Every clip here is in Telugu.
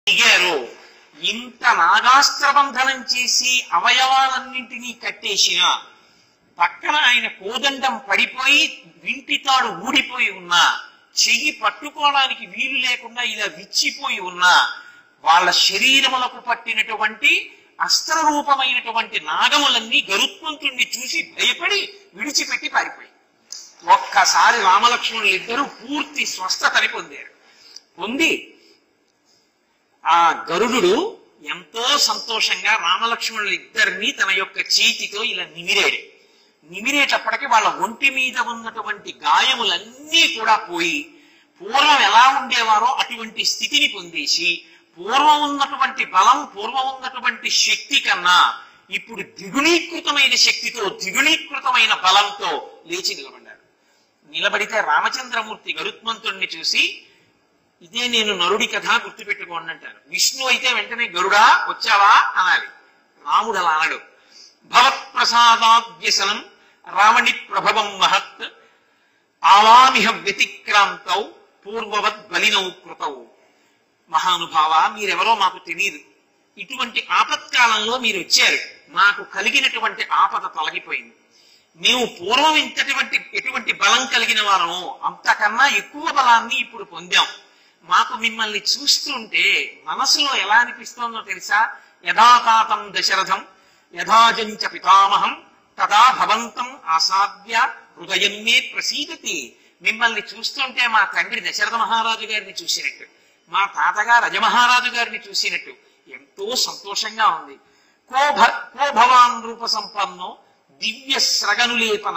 దిగారు ఇంత నాగాస్త్ర బంధనం చేసి అవయవాలన్నింటినీ కట్టేసిన పక్కన ఆయన కోదండం పడిపోయి వింటితాడు ఊడిపోయి ఉన్నా చెయ్యి పట్టుకోవడానికి వీలు లేకుండా ఇలా విచ్చిపోయి ఉన్నా వాళ్ళ శరీరములకు పట్టినటువంటి అస్త్రరూపమైనటువంటి నాగములన్నీ గరుత్మంతుణ్ణి చూసి భయపడి విడిచిపెట్టి పారిపోయి ఒక్కసారి రామలక్ష్మణులు ఇద్దరు పూర్తి స్వస్థతని పొందారు పొంది ఆ గరుడు ఎంతో సంతోషంగా రామలక్ష్మణులు ఇద్దరిని తన యొక్క చేతితో ఇలా నిమిరాడు నిమిరేటప్పటికి వాళ్ళ ఒంటి మీద ఉన్నటువంటి గాయములన్నీ కూడా పోయి పూర్వం ఎలా ఉండేవారో అటువంటి స్థితిని పొందేసి పూర్వం ఉన్నటువంటి బలం పూర్వం ఉన్నటువంటి శక్తి కన్నా ఇప్పుడు ద్విగుణీకృతమైన శక్తితో ద్విగుణీకృతమైన బలంతో లేచి నిలబడ్డారు నిలబడితే రామచంద్రమూర్తి గరుత్మంతుణ్ణి చూసి ఇదే నేను నరుడి కథ గుర్తుపెట్టుకోండి అంటాను విష్ణు అయితే వెంటనే గరుడా వచ్చావా అనాలి రాముడు అలా అనడు భవత్ప్రసాదాద్యసనం రావణి ప్రభవం మహత్ ఆవామిహ వ్యతిక్రాంతౌ పూర్వవత్ బలినౌ కృతౌ మహానుభావ మీరెవరో మాకు తెలియదు ఇటువంటి ఆపత్కాలంలో మీరు వచ్చారు మాకు కలిగినటువంటి ఆపద తొలగిపోయింది మేము పూర్వం ఇంతటువంటి ఎటువంటి బలం కలిగిన వారము అంతకన్నా ఎక్కువ బలాన్ని ఇప్పుడు పొందాం మాకు మిమ్మల్ని చూస్తుంటే మనసులో ఎలా అనిపిస్తోందో తెలుసా యథాతాతం దశరథం యథాజంచ పితామహం తదా భవంతం ఆసాద్య హృదయం మే ప్రసీదతి మిమ్మల్ని చూస్తుంటే మా తండ్రి దశరథ మహారాజు గారిని చూసినట్టు మా తాతగారు రజమహారాజు గారిని చూసినట్టు ఎంతో సంతోషంగా ఉంది కో భ కో భవాన్ రూప సంపన్నో దివ్య స్రగనులేపన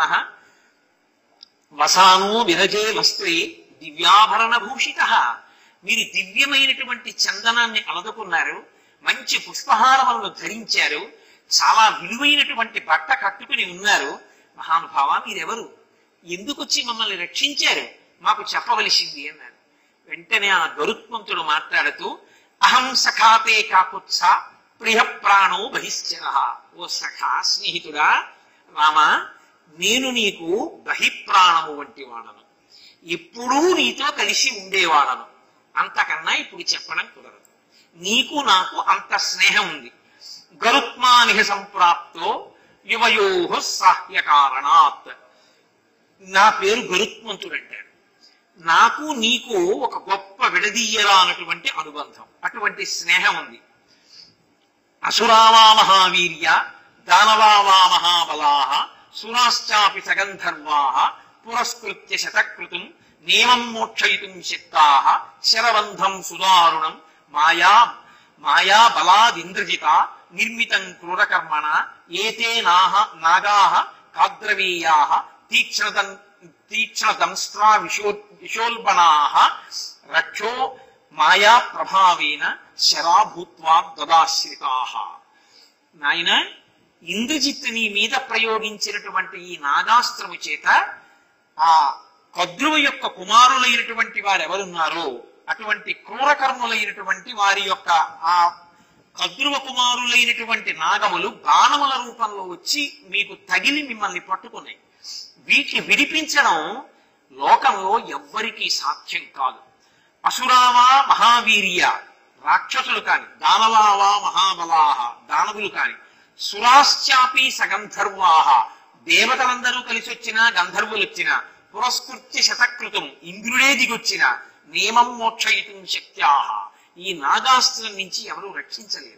వసానో విరజే వస్త్రే దివ్యాభరణ భూషిత మీరు దివ్యమైనటువంటి చందనాన్ని అలదుకున్నారు మంచి పుష్పహారములను ధరించారు చాలా విలువైనటువంటి బట్ట కట్టుకుని ఉన్నారు మహానుభావ మీరెవరు ఎందుకు వచ్చి మమ్మల్ని రక్షించారు మాకు చెప్పవలసింది అన్నారు వెంటనే ఆ గరుత్మంతుడు మాట్లాడుతూ అహం సఖాతే కాకుత్స ప్రియ ప్రాణో బహిశ్చర ఓ సఖా స్నేహితుడా రామా నేను నీకు బహిప్రాణము వంటి వాడను ఎప్పుడూ నీతో కలిసి ఉండేవాడను అంతకన్నా ఇప్పుడు చెప్పడం కుదరదు నీకు నాకు అంత స్నేహం ఉంది గరుత్మానిహ సంప్రాప్తో యువయో సాహ్య కారణాత్ నా పేరు గరుత్మంతుడు అంటాడు నాకు నీకు ఒక గొప్ప విడదీయరా అన్నటువంటి అనుబంధం అటువంటి స్నేహం ఉంది అసురావా మహావీర్య దానవావా మహాబలాహ సురాశ్చాపి సగంధర్వాహ పురస్కృత్య శతకృతం నేమం మోక్షయితుం శక్తాః శరబంధం సుదారుణం మాయా మాయా బలాదింద్రజిత నిర్మితం క్రూరకర్మణ ఏతే నాహ నాగాః కాద్రవీయాః తీక్ష్ణదం తీక్ష్ణదంస్ట్రా విశో విశోల్బణాః రక్షో మాయా ప్రభావేన శరాభూత్వా దదాశ్రితాః నాయన ఇంద్రజిత్ నీ మీద ప్రయోగించినటువంటి ఈ నాగాస్త్రము చేత ఆ కద్రువు యొక్క కుమారులైనటువంటి వారు ఎవరున్నారో అటువంటి క్రూరకర్ములైనటువంటి వారి యొక్క ఆ కద్రువ కుమారులైనటువంటి నాగములు బాణముల రూపంలో వచ్చి మీకు తగిలి మిమ్మల్ని పట్టుకున్నాయి వీటిని విడిపించడం లోకంలో ఎవ్వరికీ సాధ్యం కాదు అసురావా మహావీర్య రాక్షసులు కాని దానవావా మహాబలాహ దానవులు కాని సురాశ్చాపి సగంధర్వాహ దేవతలందరూ కలిసి వచ్చిన గంధర్వులు వచ్చిన పురస్కృత్య శతకృతం ఇంద్రుడే దిగొచ్చిన నియమం మోక్షయితం శక్త్యాహ ఈ నాగాస్త్రం నుంచి ఎవరు రక్షించలేరు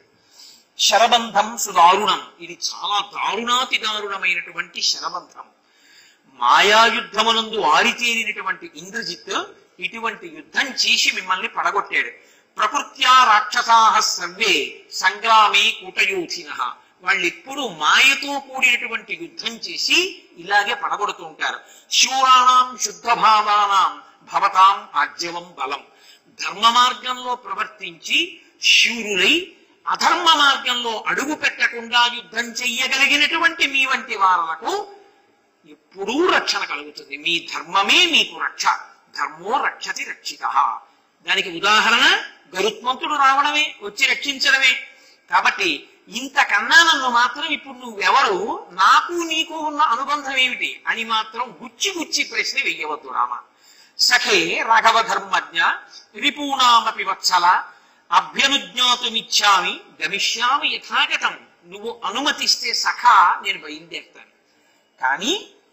శరబంధం సుదారుణం ఇది చాలా దారుణాతి దారుణమైనటువంటి శరబంధం మాయాయుద్ధమునందు ఆరితేరినటువంటి ఇంద్రజిత్ ఇటువంటి యుద్ధం చేసి మిమ్మల్ని పడగొట్టాడు ప్రకృత్యా రాక్షసాహ సర్వే సంగ్రామే కూటయోధిన వాళ్ళెప్పుడు మాయతో కూడినటువంటి యుద్ధం చేసి ఇలాగే పడగొడుతూ ఉంటారు శూరాణం శుద్ధ భావానాం భవతాం ఆర్జవం బలం ధర్మ మార్గంలో ప్రవర్తించి శూరులై అధర్మ మార్గంలో అడుగు పెట్టకుండా యుద్ధం చెయ్యగలిగినటువంటి మీ వంటి వారలకు ఎప్పుడూ రక్షణ కలుగుతుంది మీ ధర్మమే మీకు రక్ష ధర్మో రక్షతి రక్షిత దానికి ఉదాహరణ గరుత్మంతుడు రావడమే వచ్చి రక్షించడమే కాబట్టి ఇంతకన్నా నన్ను మాత్రం ఇప్పుడు నువ్వెవరు నాకు నీకు ఉన్న అనుబంధం ఏమిటి అని మాత్రం గుచ్చి గుచ్చి ప్రశ్న వెయ్యవద్దు రామ సఖే రాఘవ ధర్మజ్ఞ రిపూణామపి వత్సల అభ్యనుజ్ఞాతుమిచ్చామి గమిష్యామి యథాగతం నువ్వు అనుమతిస్తే సఖా నేను బయలుదేరుతాను కానీ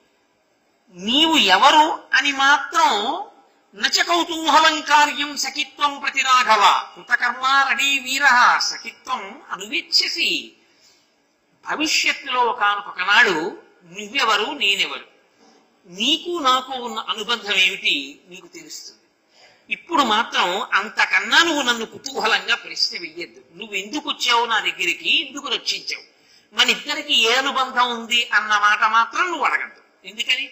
నీవు ఎవరు అని మాత్రం నచ కౌతూహలం కార్యం సఖిత్వం ప్రతి రాఘవ కృతకర్మారణీ వీర సఖిత్వం అనువేచ్ఛసి భవిష్యత్తులో ఒకనొకనాడు నువ్వెవరు నేనెవరు నీకు నాకు ఉన్న అనుబంధం ఏమిటి నీకు తెలుస్తుంది ఇప్పుడు మాత్రం అంతకన్నా నువ్వు నన్ను కుతూహలంగా ప్రశ్న వెయ్యొద్దు నువ్వు ఎందుకు వచ్చావు నా దగ్గరికి ఎందుకు రక్షించావు మన ఇద్దరికి ఏ అనుబంధం ఉంది అన్న మాట మాత్రం నువ్వు అడగద్దు ఎందుకని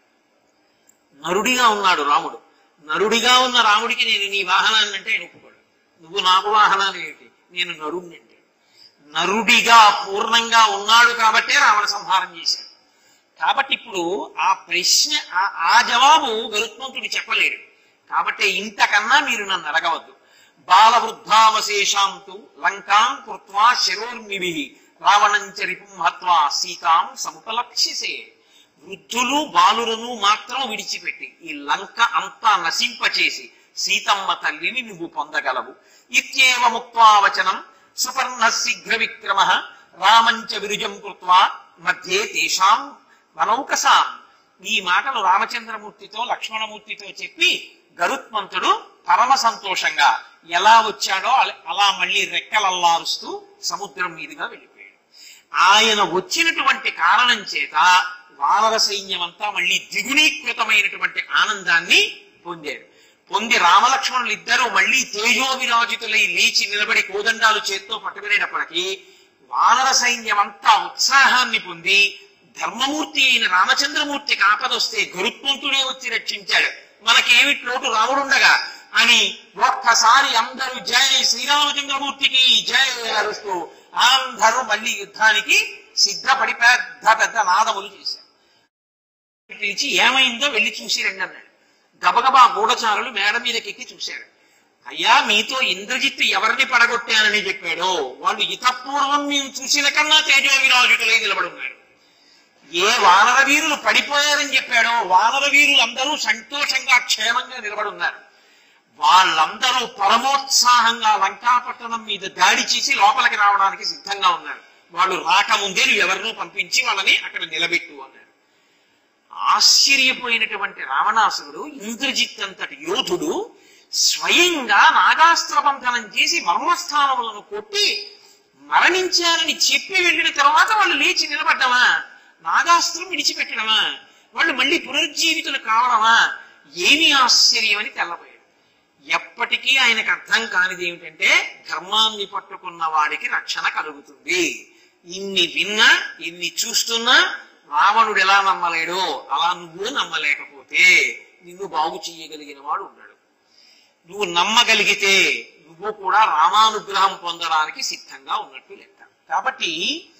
నరుడిగా ఉన్నాడు రాముడు నరుడిగా ఉన్న రాముడికి నేను నీ వాహనాన్ని అంటే ఆయన ఒప్పుకోడు నువ్వు నాకు వాహనాన్ని ఏంటి నేను నరుడిని అంటే నరుడిగా పూర్ణంగా ఉన్నాడు కాబట్టే రావణ సంహారం చేశాడు కాబట్టి ఇప్పుడు ఆ ప్రశ్న ఆ- ఆ జవాబు గరుత్మంతుడు చెప్పలేడు కాబట్టి ఇంతకన్నా మీరు నన్ను అడగవద్దు బాలవృద్ధావశేషాంతు లంకాం కృత్వా శిరోర్మిభి రావణంచ రిపుం హత్వా సీతాం సముపలక్షిసే వృద్ధులు బాలులను మాత్రం విడిచిపెట్టి ఈ లంక అంతా నశింపచేసి సీతమ్మ తల్లిని నువ్వు పొందగలవు ఇత్యేవ ముక్త్వా వచనం సుపర్ణ శీఘ్ర విక్రమ రామంచ విరుజం కృత్వా మధ్యే తేషాం వనౌకసాం ఈ మాటలు రామచంద్రమూర్తితో లక్ష్మణమూర్తితో చెప్పి గరుత్మంతుడు పరమ సంతోషంగా ఎలా వచ్చాడో అల- అలా మళ్ళీ రెక్కలల్లారుస్తూ సముద్రం మీదుగా వెళ్ళిపోయాడు ఆయన వచ్చినటువంటి కారణం చేత వానర సైన్యం అంతా మళ్ళీ ద్విగుణీకృతమైనటువంటి ఆనందాన్ని పొందారు పొంది రామలక్ష్మణులు ఇద్దరూ మళ్ళీ తేజోవిరాజితులై లేచి నిలబడి కోదండాలు చేత్తో పట్టుకునేటప్పటికీ వానర సైన్యం అంతా ఉత్సాహాన్ని పొంది ధర్మమూర్తి అయిన రామచంద్రమూర్తికి ఆపదొస్తే గరుత్మంతుడే వచ్చి రక్షించాడు మనకేమి లోటు రాముడుండగా అని ఒక్కసారి అందరూ జై శ్రీరామచంద్రమూర్తికి జై అరుస్తూ అందరూ మళ్ళీ యుద్ధానికి సిద్ధపడి పెద్ద పెద్ద నాదములు చేశారు పిలిచి ఏమైందో వెళ్ళి చూసి రండి అన్నాడు గబగబా గూఢచారులు మేడ మీదకెక్కి చూశాడు అయ్యా మీతో ఇంద్రజిత్తు ఎవరిని పడగొట్టానని చెప్పాడో వాళ్ళు ఇతపూర్వం మేము చూసిన కన్నా తేజోవిరాజుకులై నిలబడున్నాడు ఏ వానర వీరులు పడిపోయారని చెప్పాడో వానర వీరులు అందరూ సంతోషంగా క్షేమంగా నిలబడున్నారు వాళ్ళందరూ పరమోత్సాహంగా లంకాపట్టణం మీద దాడి చేసి లోపలికి రావడానికి సిద్ధంగా ఉన్నారు వాళ్ళు రాకముందే నువ్వు ఎవరినో పంపించి వాళ్ళని అక్కడ నిలబెట్టు అన్నాడు ఆశ్చర్యపోయినటువంటి రావణాసురుడు ఇంద్రజిత్ అంతటి యోధుడు స్వయంగా నాగాస్త్ర బంధనం చేసి మర్మస్థానములను కొట్టి మరణించారని చెప్పి వెళ్ళిన తర్వాత వాళ్ళు లేచి నిలబడ్డమా నాగాస్త్రం విడిచిపెట్టడమా వాళ్ళు మళ్ళీ పునరుజ్జీవితులు కావడమా ఏమి ఆశ్చర్యం అని తెల్లబోయాడు ఎప్పటికీ ఆయనకు అర్థం కానిది ఏమిటంటే ధర్మాన్ని పట్టుకున్న వాడికి రక్షణ కలుగుతుంది ఇన్ని విన్నా ఇన్ని చూస్తున్నా రావణుడు ఎలా నమ్మలేడో అలా నువ్వు నమ్మలేకపోతే నిన్ను బాగు చేయగలిగిన వాడు ఉన్నాడు నువ్వు నమ్మగలిగితే నువ్వు కూడా రామానుగ్రహం పొందడానికి సిద్ధంగా ఉన్నట్టు లెక్క కాబట్టి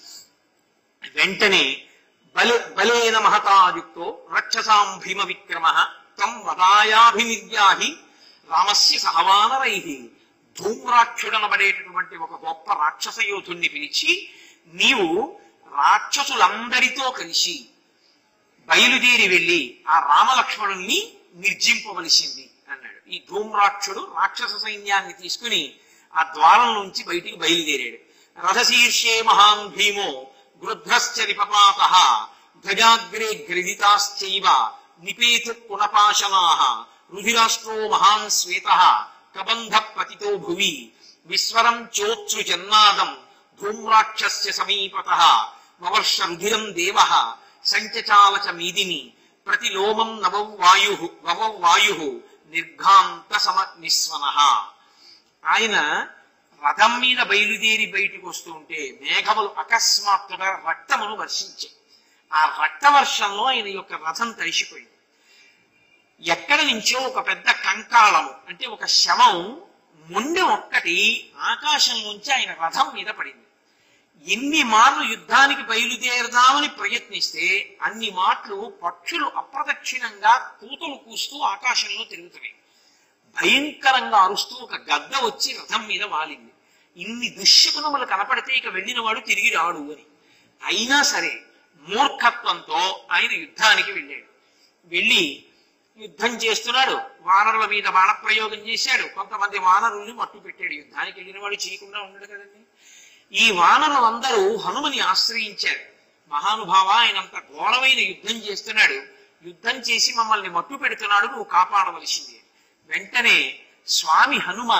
వెంటనే బలి బలేన మహతాయుక్తో రక్షసాం భీమ విక్రమ తం వదాయాభినిర్యాహి రామస్య సహవానరై ధూమ్రాక్షుడనబడేటటువంటి ఒక గొప్ప రాక్షస యోధుణ్ణి పిలిచి నీవు రాక్షసులందరితో కలిసి బయలుదేరి వెళ్ళి ఆ రామలక్ష్మణుల్ని నిర్జింపవలసింది అన్నాడు ఈ ధూమ్రాక్షుడు రాక్షస సైన్యాన్ని తీసుకుని ఆ ద్వారం నుంచి బయటికి బయలుదేరాడు రథశీర్షే మహాన్ భీమో గృధ్రశ్చ నిపపాత ధ్వజాగ్రే గ్రదితాశ్చైవ నిపేత కుణపాశనా రుధిరాష్ట్రో మహాన్ శ్వేత కబంధ పతితో భువి విస్వరం చోత్సు జన్నాదం ధూమ్రాక్షస్య సమీపత మవర్ష రుధిరం దేవ సంచచాల చ మీదిని ప్రతిలోమం నవౌ వాయు వవౌ వాయు నిర్ఘాంత సమ నిస్వన ఆయన రథం మీద బయలుదేరి బయటకు వస్తూ ఉంటే మేఘములు అకస్మాత్తుగా రక్తమును వర్షించాయి ఆ రక్త వర్షంలో ఆయన యొక్క రథం తడిసిపోయింది ఎక్కడ నుంచో ఒక పెద్ద కంకాళము అంటే ఒక శవం మొండె ఒక్కటి ఆకాశంలోంచి ఆయన రథం మీద పడింది ఎన్ని మార్లు యుద్ధానికి బయలుదేరదామని ప్రయత్నిస్తే అన్ని మాటలు పక్షులు అప్రదక్షిణంగా కూతులు కూస్తూ ఆకాశంలో తిరుగుతున్నాయి భయంకరంగా అరుస్తూ ఒక గద్ద వచ్చి రథం మీద వాలింది ఇన్ని దుశ్శకునములు కనపడితే ఇక వెళ్ళిన వాడు తిరిగి రాడు అని అయినా సరే మూర్ఖత్వంతో ఆయన యుద్ధానికి వెళ్ళాడు వెళ్ళి యుద్ధం చేస్తున్నాడు వానరుల మీద బాణప్రయోగం చేశాడు కొంతమంది వానరుల్ని మట్టు పెట్టాడు యుద్ధానికి వెళ్ళిన వాడు చేయకుండా ఉండడు కదండి ఈ వానరులందరూ హనుమని ఆశ్రయించారు మహానుభావ ఆయనంత ఘోరమైన యుద్ధం చేస్తున్నాడు యుద్ధం చేసి మమ్మల్ని మట్టు పెడుతున్నాడు నువ్వు కాపాడవలసింది వెంటనే స్వామి హనుమ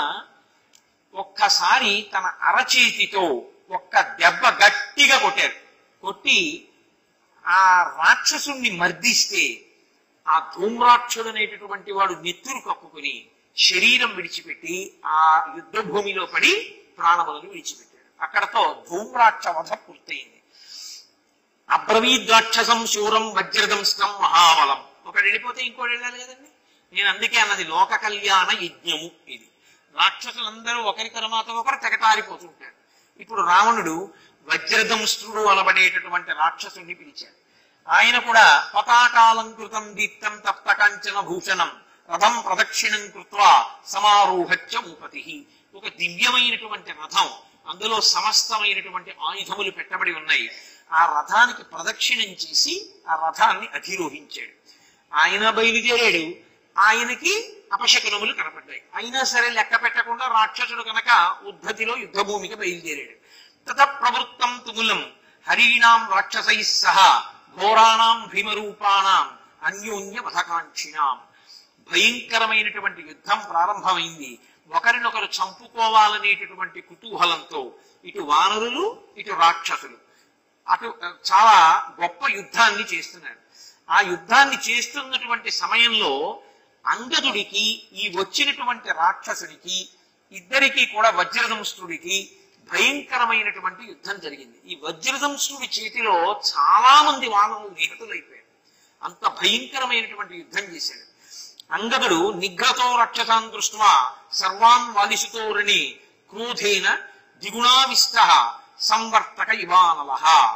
ఒక్కసారి తన అరచేతితో ఒక్క దెబ్బ గట్టిగా కొట్టారు కొట్టి ఆ రాక్షసుణ్ణి మర్దిస్తే ఆ ధూమ్రాక్షుడు అనేటటువంటి వాడు నెత్తురు కప్పుకుని శరీరం విడిచిపెట్టి ఆ యుద్ధ భూమిలో పడి ప్రాణములను విడిచిపెట్టాడు అక్కడతో ధూమ్రాక్ష వధ పూర్తయింది అబ్రవీద్రాక్షసం శూరం వజ్రదంస్కం మహాబలం ఒకటి వెళ్ళిపోతే ఇంకోటి వెళ్ళాలి కదండి నేను అందుకే అన్నది లోక కళ్యాణ యజ్ఞము ఇది రాక్షసులందరూ ఒకరి తర్వాత ఒకరు తెగటారిపోతుంటారు ఇప్పుడు రావణుడు వజ్రదంస్త్రుడు అనబడేటటువంటి రాక్షసుని పిలిచాడు ఆయన కూడా పతాకాలంకృతం దీప్తం తప్త కాంచన భూషణం రథం ప్రదక్షిణం కృత్వా సమారోహత్య ఉపతి ఒక దివ్యమైనటువంటి రథం అందులో సమస్తమైనటువంటి ఆయుధములు పెట్టబడి ఉన్నాయి ఆ రథానికి ప్రదక్షిణం చేసి ఆ రథాన్ని అధిరోహించాడు ఆయన బయలుదేరాడు ఆయనకి అపశకునములు కనపడ్డాయి అయినా సరే లెక్క పెట్టకుండా రాక్షసుడు కనుక ఉద్ధతిలో యుద్ధభూమికి బయలుదేరాడు తత ప్రవృత్తం తుములం హరీణాం రాక్షసై సహా ఘోరాణం భీమరూపాణం అన్యోన్య వధకాంక్షిణాం భయంకరమైనటువంటి యుద్ధం ప్రారంభమైంది ఒకరినొకరు చంపుకోవాలనేటటువంటి కుతూహలంతో ఇటు వానరులు ఇటు రాక్షసులు అటు చాలా గొప్ప యుద్ధాన్ని చేస్తున్నారు ఆ యుద్ధాన్ని చేస్తున్నటువంటి సమయంలో అంగదుడికి ఈ వచ్చినటువంటి రాక్షసుడికి ఇద్దరికి కూడా వజ్రదంస్తుడికి భయంకరమైనటువంటి యుద్ధం జరిగింది ఈ వజ్రదంస్తుడి చేతిలో చాలా మంది వానరులు నిహతులైపోయారు అంత భయంకరమైనటువంటి యుద్ధం చేశాడు అంగదుడు నిగ్రతో రక్షసాన్ దృష్ట్వా సర్వాన్ వాలిసుతోరణి క్రోధేన దిగుణావిష్ట సంవర్తక ఇవానల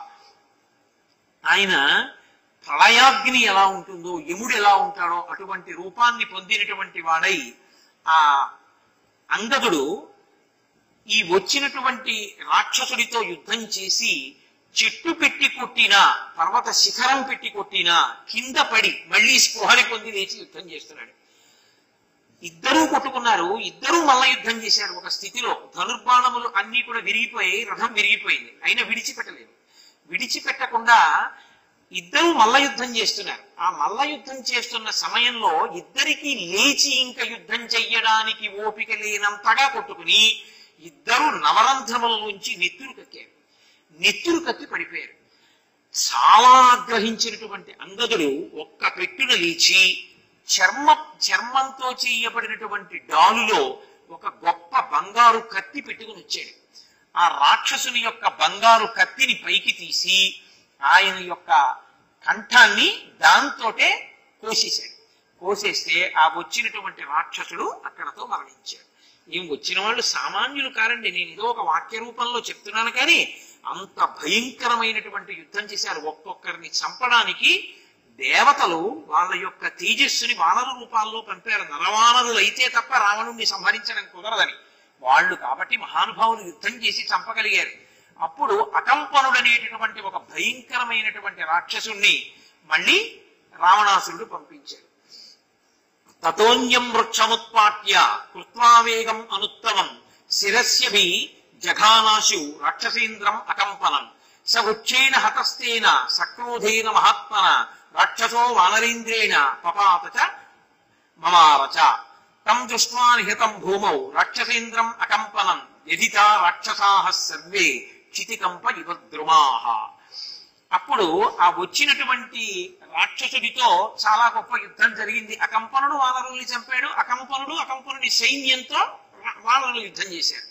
ఆయన ప్రళయాగ్ని ఎలా ఉంటుందో యముడు ఎలా ఉంటాడో అటువంటి రూపాన్ని పొందినటువంటి వాడై ఆ అంగదుడు ఈ వచ్చినటువంటి రాక్షసుడితో యుద్ధం చేసి చెట్టు పెట్టి కొట్టినా పర్వత శిఖరం పెట్టి కొట్టినా కింద పడి మళ్ళీ స్పృహని పొంది లేచి యుద్ధం చేస్తున్నాడు ఇద్దరూ కొట్టుకున్నారు ఇద్దరూ మల్ల యుద్ధం చేశారు ఒక స్థితిలో ధనుర్బాణములు అన్ని కూడా విరిగిపోయాయి రథం విరిగిపోయింది అయినా విడిచిపెట్టలేదు విడిచిపెట్టకుండా ఇద్దరు మల్ల యుద్ధం చేస్తున్నారు ఆ మల్ల యుద్ధం చేస్తున్న సమయంలో ఇద్దరికి లేచి ఇంకా యుద్ధం చెయ్యడానికి ఓపిక లేనంతగా కొట్టుకుని ఇద్దరు నవరంధ్రముల నెత్తురు కక్కారు నెత్తురు కక్కి పడిపోయారు చాలా ఆగ్రహించినటువంటి అంగదుడు ఒక్క పెట్టున లేచి చర్మ చర్మంతో చేయబడినటువంటి డాలులో ఒక గొప్ప బంగారు కత్తి పెట్టుకుని వచ్చాడు ఆ రాక్షసుని యొక్క బంగారు కత్తిని పైకి తీసి ఆయన యొక్క కంఠాన్ని దాంతోటే కోసేశాడు కోసేస్తే ఆ వచ్చినటువంటి రాక్షసుడు అక్కడతో మరణించాడు ఏం వచ్చిన వాళ్ళు సామాన్యులు కారండి నేను ఏదో ఒక వాక్య రూపంలో చెప్తున్నాను కానీ అంత భయంకరమైనటువంటి యుద్ధం చేశారు ఒక్కొక్కరిని చంపడానికి దేవతలు వాళ్ళ యొక్క తేజస్సుని వానర రూపాల్లో పంపారు నరవానరులు అయితే తప్ప రావణుణ్ణి సంహరించడం కుదరదని వాళ్ళు కాబట్టి మహానుభావులు యుద్ధం చేసి చంపగలిగారు అప్పుడు అకంపనుడు అనేటటువంటి ఒక భయంకరమైనటువంటి రాక్షసుణ్ణి మళ్ళీ రావణాసురుడు పంపించాడు తతోన్యం వృక్షముత్పాట్య కృత్వావేగం అనుత్తమం శిరస్యభి జఘానాశు రాక్షసేంద్రం అకంపనం స వృక్షేణ హతస్తేన సక్రోధేన మహాత్మన రాక్షసో వానరేంద్రేణ పపాత చ మమారచ తం దృష్ట్వా నిహతం భూమౌ రాక్షసేంద్రం అకంపనం యదితా రాక్షసాః సర్వే క్షితికంప ఇవ ద్రుమాః అప్పుడు ఆ వచ్చినటువంటి రాక్షసుడితో చాలా గొప్ప యుద్ధం జరిగింది అకంపనుడు వానరుల్ని చంపాడు అకంపనుడు అకంపనుడి సైన్యంతో వానరులు యుద్ధం చేశారు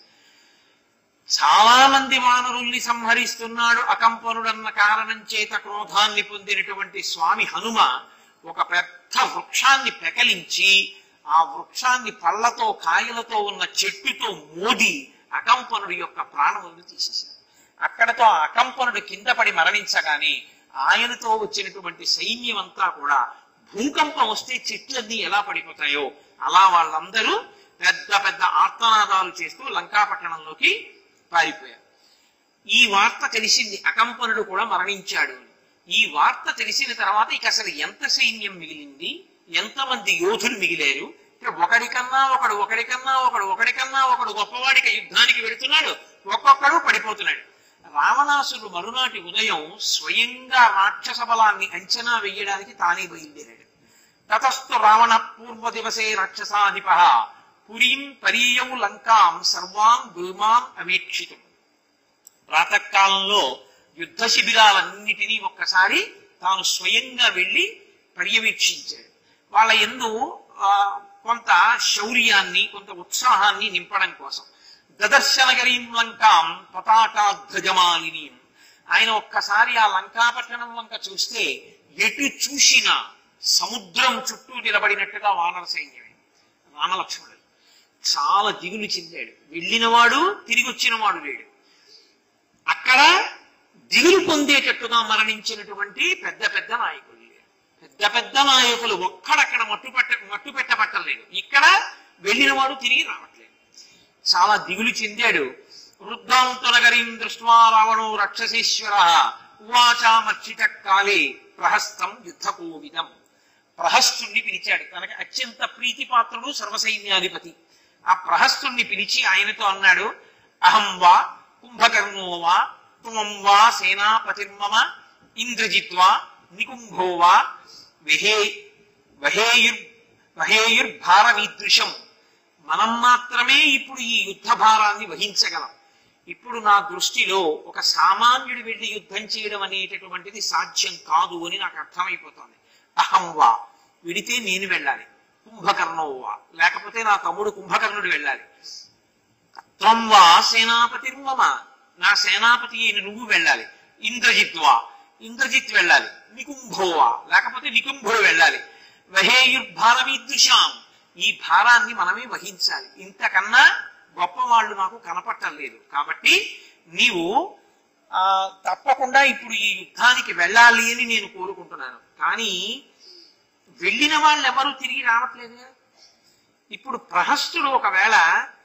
చాలా మంది వానరుల్ని సంహరిస్తున్నాడు అకంపనుడన్న కారణం చేత క్రోధాన్ని పొందినటువంటి స్వామి హనుమ ఒక పెద్ద వృక్షాన్ని పెకలించి ఆ వృక్షాన్ని పళ్ళతో కాయలతో ఉన్న చెట్టుతో మోది అకంపనుడి యొక్క ప్రాణములను తీసేశారు అక్కడతో ఆ అకంపనుడు కింద పడి మరణించగానే ఆయనతో వచ్చినటువంటి సైన్యం అంతా కూడా భూకంపం వస్తే చెట్లన్నీ ఎలా పడిపోతాయో అలా వాళ్ళందరూ పెద్ద పెద్ద ఆర్తనాదాలు చేస్తూ లంకాపట్టణంలోకి పారిపోయారు ఈ వార్త తెలిసింది అకంపనుడు కూడా మరణించాడు అని. ఈ వార్త తెలిసిన తర్వాత ఇక అసలు ఎంత సైన్యం మిగిలింది ఎంతమంది యోధులు మిగిలారు ఇక ఒకడికన్నా ఒకడు ఒకడికన్నా ఒకడు ఒకడికన్నా ఒకడు గొప్పవాడికి యుద్ధానికి వెళుతున్నాడు ఒక్కొక్కడు పడిపోతున్నాడు రావణాసుడు మరునాటి ఉదయం స్వయంగా రాక్షస బలాన్ని అంచనా వెయ్యడానికి తానే బయలుదేరాడు తతస్థు రావణ పూర్వ దివసే రాక్షసాధిప పురీం పరీయం లంకాం సర్వాం గుల్మాం అవేక్షితం ప్రాతకాలంలో యుద్ధ శిబిరాలన్నిటినీ ఒక్కసారి తాను స్వయంగా వెళ్ళి పర్యవేక్షించాడు వాళ్ళ ఎందు ఆ, కొంత శౌర్యాన్ని కొంత ఉత్సాహాన్ని నింపడం కోసం దదర్శనగరీం లంకాం పతాకాధ్వజమాలిని ఆయన ఒక్కసారి ఆ లంకాపట్టణం వంక చూస్తే ఎటు చూసినా సముద్రం చుట్టూ నిలబడినట్టుగా వానర సైన్యమే రామలక్ష్మణుడు చాలా దిగులు చెందాడు వెళ్ళినవాడు తిరిగి వచ్చినవాడు లేడు అక్కడ దిగులు పొందేటట్టుగా మరణించినటువంటి పెద్ద పెద్ద నాయకులు లేరు. పెద్ద పెద్ద నాయకులు ఒక్కడక్కడ మట్టు పట్ట మట్టు పెట్టబట్టలేదు ఇక్కడ వెళ్ళినవాడు తిరిగి రావట్లేదు చాలా దిగులు చెందాడు వృద్ధాం తొలగరీం దృష్ట్వా రావణో రక్షసేశ్వర ఉవాచామర్చిత కాలే ప్రహస్తం యుద్ధ కోవిదం ప్రహస్తుణ్ణి పిలిచాడు తనకి అత్యంత ప్రీతిపాత్రుడు సర్వసైన్యాధిపతి ఆ ప్రహస్తుణ్ణి పిలిచి ఆయనతో అన్నాడు అహం వా కుంభకర్ణో వా త్వం వా సేనాపతిర్మమ ఇంద్రజిత్వా నికుంభో వా విహే వహేయుర్ వహేయుర్భారమీదృశం మనం మాత్రమే ఇప్పుడు ఈ యుద్ధ భారాన్ని వహించగలం ఇప్పుడు నా దృష్టిలో ఒక సామాన్యుడు వెళ్ళి యుద్ధం చేయడం అనేటటువంటిది సాధ్యం కాదు అని నాకు అర్థమైపోతుంది అహం వా విడితే నేను వెళ్ళాలి కుంభకర్ణో వా లేకపోతే నా తమ్ముడు కుంభకర్ణుడు వెళ్ళాలి త్వం వా సేనాపతిర్మమ నా సేనాపతి అయిన నువ్వు వెళ్ళాలి ఇంద్రజిత్ వా ఇంద్రజిత్ వెళ్ళాలి నికుంభో వా లేకపోతే నికుంభుడు వెళ్ళాలి వహేయుర్భారమీదృశాం ఈ భారాన్ని మనమే వహించాలి ఇంతకన్నా గొప్పవాళ్ళు నాకు కనపట్టలేదు కాబట్టి నీవు ఆ, తప్పకుండా ఇప్పుడు ఈ యుద్ధానికి వెళ్ళాలి అని నేను కోరుకుంటున్నాను కానీ వెళ్ళిన వాళ్ళు ఎవరు తిరిగి రావట్లేదుగా ఇప్పుడు ప్రహస్తుడు ఒకవేళ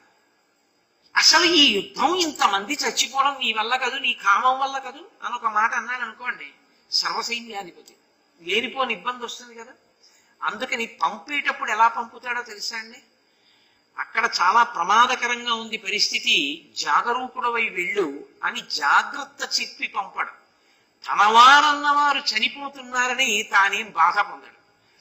అసలు ఈ యుద్ధం ఇంతమంది చచ్చిపోవడం నీ వల్ల కాదు నీ కామం వల్ల కాదు అని ఒక మాట అన్నాడు అనుకోండి సర్వసైన్యాధిపతి లేనిపోని ఇబ్బంది వస్తుంది కదా అందుకని పంపేటప్పుడు ఎలా పంపుతాడో తెలుసా అండి అక్కడ చాలా ప్రమాదకరంగా ఉంది పరిస్థితి జాగరూకుడవై వెళ్ళు అని జాగ్రత్త చెప్పి పంపడం తనవారన్నవారు చనిపోతున్నారని తానేం బాధ పొందడు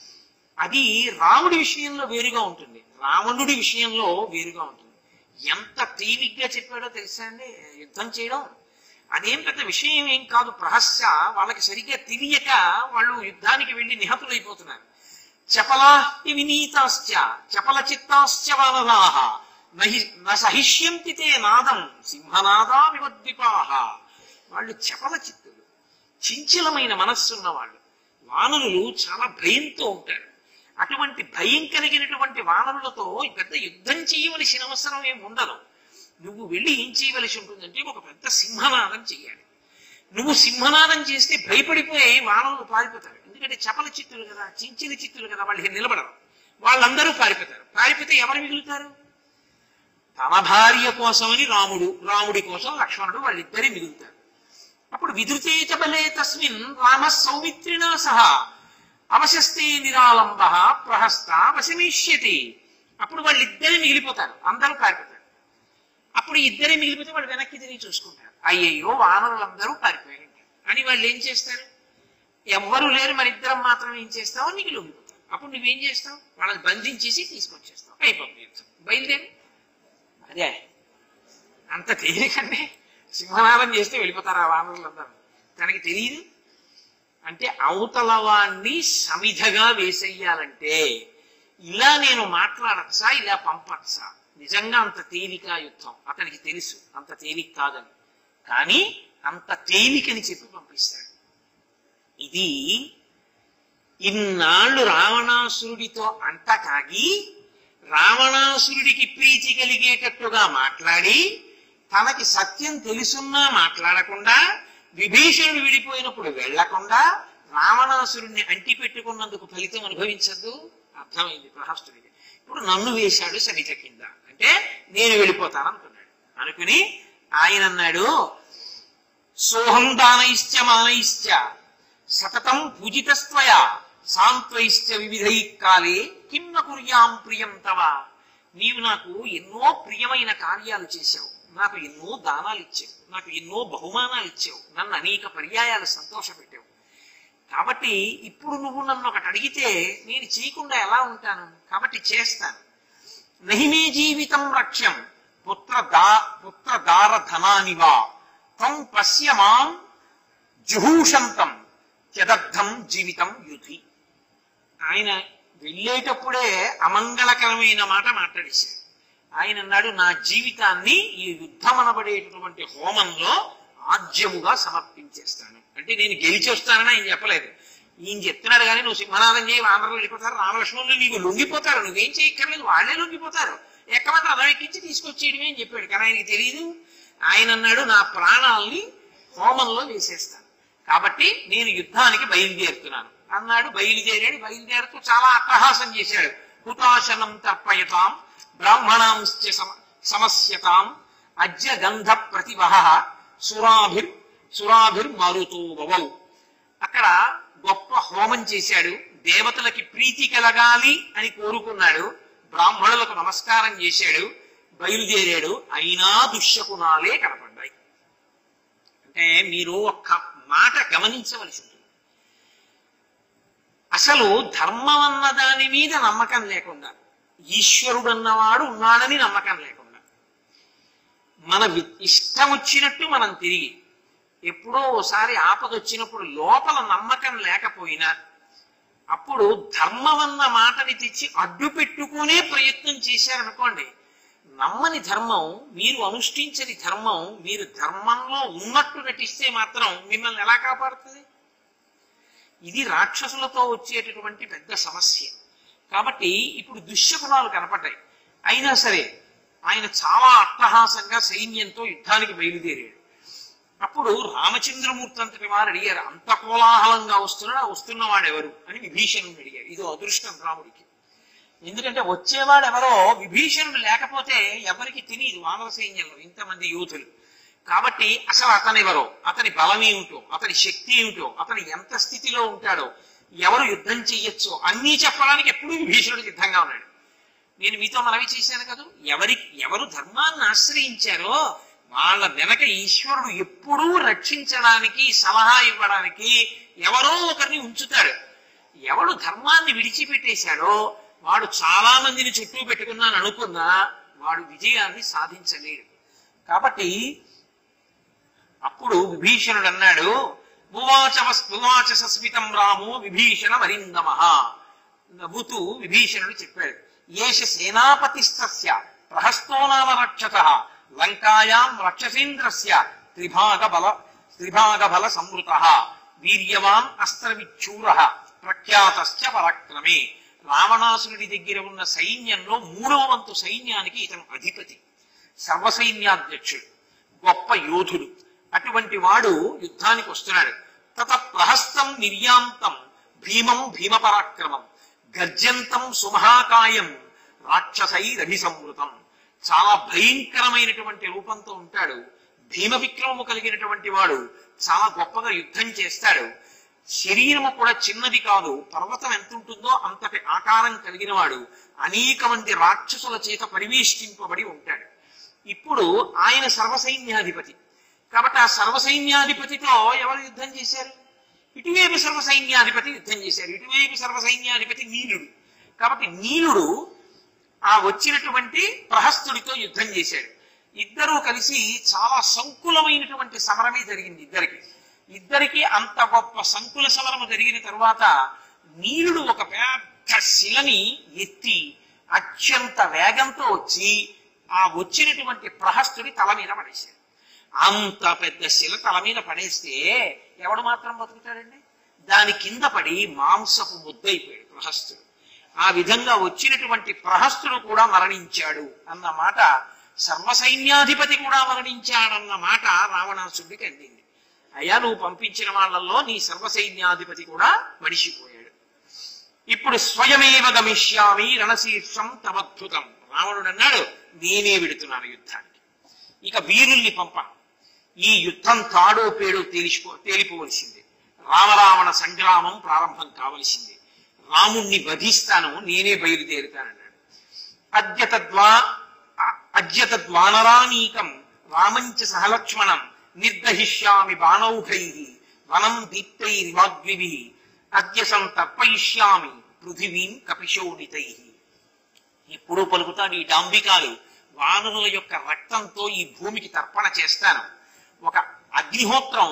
అది రాముడి విషయంలో వేరుగా ఉంటుంది రావణుడి విషయంలో వేరుగా ఉంటుంది ఎంత తేలిగ్గా చెప్పాడో తెలుసా అండి యుద్ధం చేయడం అదేం పెద్ద విషయం ఏం కాదు ప్రహస్య వాళ్ళకి సరిగ్గా తెలియక వాళ్ళు యుద్ధానికి వెళ్ళి నిహతులైపోతున్నారు చపలా వినీతాశ్చ చపల చిత్తాశ్చ వానరాహ నహి న సహిష్యంతి తే నాదం సింహనాదా వివద్విపాహ వాళ్ళు చపల చిత్తులు చించలమైన మనస్సున్న వాళ్ళు వానరులు చాలా భయంతో ఉంటారు అటువంటి భయం కలిగినటువంటి వానరులతో పెద్ద యుద్ధం చేయవలసిన అవసరం ఏమి ఉండదు నువ్వు వెళ్ళి ఏం చేయవలసి ఉంటుందంటే ఒక పెద్ద సింహనాదం చెయ్యాలి నువ్వు సింహనాదం చేస్తే భయపడిపోయి వానరులు పారిపోతారు ఎందుకంటే చపల చిత్తులు కదా చించిన చిత్తులు కదా వాళ్ళు నిలబడరు వాళ్ళందరూ పారిపోతారు పారిపోతే ఎవరు మిగులుతారు తన భార్య కోసమని రాముడు రాముడి కోసం లక్ష్మణుడు వాళ్ళిద్దరే మిగులుతారు అప్పుడు విధృతేచ బలే తస్మిన్ రామ సౌమిత్రినా సహా అవశస్తే నిరాలంబ ప్రహస్త వశమిష్యతి అప్పుడు వాళ్ళిద్దరే మిగిలిపోతారు అందరూ పారిపోతారు అప్పుడు ఇద్దరే మిగిలిపోతే వాళ్ళు వెనక్కి తిరిగి చూసుకుంటారు అయ్యయ్యో వానరులందరూ పారిపోయారు అని వాళ్ళు ఏం చేస్తారు ఎవ్వరు లేరు మన ఇద్దరం మాత్రం ఏం చేస్తావో నీకు లొంగిపోతావు అప్పుడు నువ్వేం చేస్తావు వాళ్ళని బంధించేసి తీసుకొచ్చేస్తావు అయిపోతుంది యుద్ధం. బయలుదేరి అదే అంత తేలికండి సింహనాదం చేస్తే వెళ్ళిపోతారు ఆ వానరులందరూ తనకి తెలియదు అంటే అవతల వాణ్ణి సమిధగా వేసేయాలంటే ఇలా నేను మాట్లాడచ్చా ఇలా పంపచ్చా నిజంగా అంత తేలిక యుద్ధం అతనికి తెలుసు అంత తేలిక కాదని కానీ అంత తేలికని చెప్పి పంపిస్తాడు ఇది ఇన్నాళ్ళు రావణాసురుడితో అంట కాగి రావణాసురుడికి ప్రీతి కలిగేటట్టుగా మాట్లాడి తనకి సత్యం తెలుసున్నా మాట్లాడకుండా విభీషణుడు విడిపోయినప్పుడు వెళ్లకుండా రావణాసురుణ్ణి అంటి పెట్టుకున్నందుకు ఫలితం అనుభవించద్దు అర్థమైంది ప్రహస్తుడికి ఇప్పుడు నన్ను వేశాడు సరిత కింద అంటే నేను వెళ్ళిపోతాను అనుకున్నాడు అనుకుని ఆయన అన్నాడు సోహం దానైశ్చ మానైశ్చ సతతం పూజితస్త్వయా సాంత్వైశ్చ వివిధై కాలే కిన్న కుర్యాం ప్రియం తవ నీవు నాకు ఎన్నో ప్రియమైన కార్యాలు చేశావు నాకు ఎన్నో దానాలు ఇచ్చావు నాకు ఎన్నో బహుమానాలు ఇచ్చావు నన్ను అనేక పర్యాయాలు సంతోషపెట్టావు కాబట్టి ఇప్పుడు నువ్వు నన్ను ఒకటి అడిగితే నేను చేయకుండా ఎలా ఉంటాను కాబట్టి చేస్తాను నహిమే జీవితం రక్ష్యం పుత్ర దా పుత్ర దార ధనానివా తం పశ్య మాం జుహూషంతం త్యదర్థం జీవితం యుధి ఆయన వెళ్ళేటప్పుడే అమంగళకరమైన మాట మాట్లాడేశాడు ఆయన అన్నాడు నా జీవితాన్ని ఈ యుద్ధం అనబడేటటువంటి హోమంలో ఆజ్యముగా సమర్పించేస్తాను అంటే నేను గెలిచి వస్తానని ఆయన చెప్పలేదు ఈయన చెప్తున్నాడు కానీ నువ్వు సింహనాథం చేయి ఆంధ్రలో వెళ్ళిపోతారు రామలక్ష్మణులు నీకు లొంగిపోతారు నువ్వేం చేయక్కర్లేదు వాళ్ళే లొంగిపోతారు ఎక్కమాత్రం అదం ఎక్కించి తీసుకొచ్చేయడమే అని చెప్పాడు కానీ ఆయనకి తెలియదు ఆయన అన్నాడు నా ప్రాణాల్ని హోమంలో వేసేస్తాను కాబట్టి నేను యుద్ధానికి బయలుదేరుతున్నాను అన్నాడు బయలుదేరాడు బయలుదేరుతూ చాలా అట్టహాసం చేశాడు హుతాశనం తర్పయతాం బ్రాహ్మణాంశ్చ సమ సమస్యతాం అజ్య గంధ ప్రతివహ సురాభిర్ సురాభిర్ మారుతూ బవౌ అక్కడ గొప్ప హోమం చేశాడు దేవతలకి ప్రీతి కలగాలి అని కోరుకున్నాడు బ్రాహ్మణులకు నమస్కారం చేశాడు బయలుదేరాడు అయినా దుశ్శకునాలే కనపడ్డాయి అంటే మీరు ఒక్క మాట గమనించవలసి ఉంటుంది అసలు ధర్మం అన్న దాని మీద నమ్మకం లేకుండా ఈశ్వరుడు అన్నవాడు ఉన్నాడని నమ్మకం లేకుండా మన వి- ఇష్టం వచ్చినట్టు మనం తిరిగి ఎప్పుడో ఓసారి ఆపద వచ్చినప్పుడు లోపల నమ్మకం లేకపోయినా అప్పుడు ధర్మం అన్న మాటని తెచ్చి అడ్డు పెట్టుకునే ప్రయత్నం చేశారనుకోండి నమ్మని ధర్మం మీరు అనుష్ఠించని ధర్మం మీరు ధర్మంలో ఉన్నట్టు నటిస్తే మాత్రం మిమ్మల్ని ఎలా కాపాడుతుంది ఇది రాక్షసులతో వచ్చేటటువంటి పెద్ద సమస్య కాబట్టి ఇప్పుడు దుశ్శకునాలు కనపడ్డాయి అయినా సరే ఆయన చాలా అట్టహాసంగా సైన్యంతో యుద్ధానికి బయలుదేరాడు అప్పుడు రామచంద్రమూర్తి అంతటి వారు అడిగారు అంత కోలాహలంగా వస్తున్నాడు వస్తున్నవాడు ఎవరు అని విభీషణుడు అడిగారు ఇదో అదృష్టం రాముడికి ఎందుకంటే వచ్చేవాడు ఎవరో విభీషణుడు లేకపోతే ఎవరికి తెలియదు వానర సైన్యంలో ఇంతమంది యోధులు కాబట్టి అసలు అతను ఎవరో అతని బలం ఏమిటో అతని శక్తి ఏమిటో అతను ఎంత స్థితిలో ఉంటాడో ఎవరు యుద్ధం చెయ్యొచ్చో అన్నీ చెప్పడానికి ఎప్పుడూ విభీషణుడు సిద్ధంగా ఉన్నాడు నేను మీతో మనవి చేశాను కదా ఎవరి ఎవరు ధర్మాన్ని ఆశ్రయించారో వాళ్ళ వెనక ఈశ్వరుడు ఎప్పుడూ రక్షించడానికి సలహా ఇవ్వడానికి ఎవరో ఒకరిని ఉంచుతాడు ఎవడు ధర్మాన్ని విడిచిపెట్టేశాడో వాడు చాలా మందిని చుట్టూ పెట్టుకున్నాను అనుకున్నా వాడు విజయాన్ని సాధించలేడు కాబట్టి అప్పుడు విభీషణుడు అన్నాడు భువాచ భువాచ సస్మితం రామో విభీషణ మరిందమ నవ్వుతూ విభీషణుడు చెప్పాడు ఏష సేనాపతిస్తస్య ప్రహస్తో నామ రక్షత లంకాయాం రక్షసేంద్రస్య త్రిభాగ బల త్రిభాగ బల సంవృత వీర్యవాన్ అస్త్రవిచ్చూర ప్రఖ్యాతశ్చ పరాక్రమే రావణాసురుడి దగ్గర ఉన్న సైన్యంలో మూడవ వంతు సైన్యానికి ఇతను అధిపతి సర్వసైన్యాధ్యక్షుడు గొప్ప యోధుడు అటువంటి వాడు యుద్ధానికి వస్తున్నాడు తత ప్రహస్తం నిర్యాంతం భీమం భీమ పరాక్రమం గర్జంతం సుమహాకాయం రాక్షసైరభిసంవృతం చాలా భయంకరమైనటువంటి రూపంతో ఉంటాడు భీమ విక్రమము కలిగినటువంటి వాడు చాలా గొప్పగా యుద్ధం చేస్తాడు శరీరము కూడా చిన్నది కాదు పర్వతం ఎంత ఉంటుందో అంతటి ఆకారం కలిగిన వాడు అనేక మంది రాక్షసుల చేత పరివేష్టింపబడి ఉంటాడు ఇప్పుడు ఆయన సర్వసైన్యాధిపతి కాబట్టి ఆ సర్వసైన్యాధిపతితో ఎవరు యుద్ధం చేశారు ఇటువైపు సర్వసైన్యాధిపతి యుద్ధం చేశారు ఇటువైపు సర్వసైన్యాధిపతి నీలుడు కాబట్టి నీలుడు ఆ వచ్చినటువంటి ప్రహస్తుడితో యుద్ధం చేశాడు ఇద్దరూ కలిసి చాలా సంకులమైనటువంటి సమరమే జరిగింది ఇద్దరికి ఇద్దరికి అంత గొప్ప సంకుల సమరము జరిగిన తరువాత నీలుడు ఒక పెద్ద శిలని ఎత్తి అత్యంత వేగంతో వచ్చి ఆ వచ్చినటువంటి ప్రహస్తుడి తల మీద పడేశాడు అంత పెద్ద శిల తల మీద పడేస్తే ఎవడు మాత్రం బతుకుతాడండి దాని కింద పడి మాంసపు ముద్దయిపోయాడు ప్రహస్తుడు ఆ విధంగా వచ్చినటువంటి ప్రహస్తుడు కూడా మరణించాడు అన్న మాట సర్వసైన్యాధిపతి కూడా మరణించాడన్న మాట రావణాసుడికి అందింది అయ్యా నువ్వు పంపించిన వాళ్ళల్లో నీ సర్వసైన్యాధిపతి కూడా మడిసిపోయాడు ఇప్పుడు స్వయమేవ గమిష్యామి రణశీర్షం తమద్భుతం రావణుడు అన్నాడు నేనే విడుతున్నాను యుద్ధానికి ఇక వీరుల్ని పంపాను ఈ యుద్ధం తాడో పేడో తేలిసిపో తేలిపోవలసింది రామరావణ సంగ్రామం ప్రారంభం కావలసింది రాముణ్ణి వధిస్తాను నేనే బయలుదేరుతానన్నాడు అద్యతద్వా అద్యతద్వానరానీకం రామంచ సహలక్ష్మణం నిర్దహిష్యామి బాణౌఘై వనం దీప్తైరివాగ్విభి అద్య సంతర్పయిష్యామి పృథివీం కపిశోడితై ఎప్పుడూ పలుకుతాడు ఈ డాంబికాలు వానరుల యొక్క రక్తంతో ఈ భూమికి తర్పణ చేస్తాను ఒక అగ్నిహోత్రం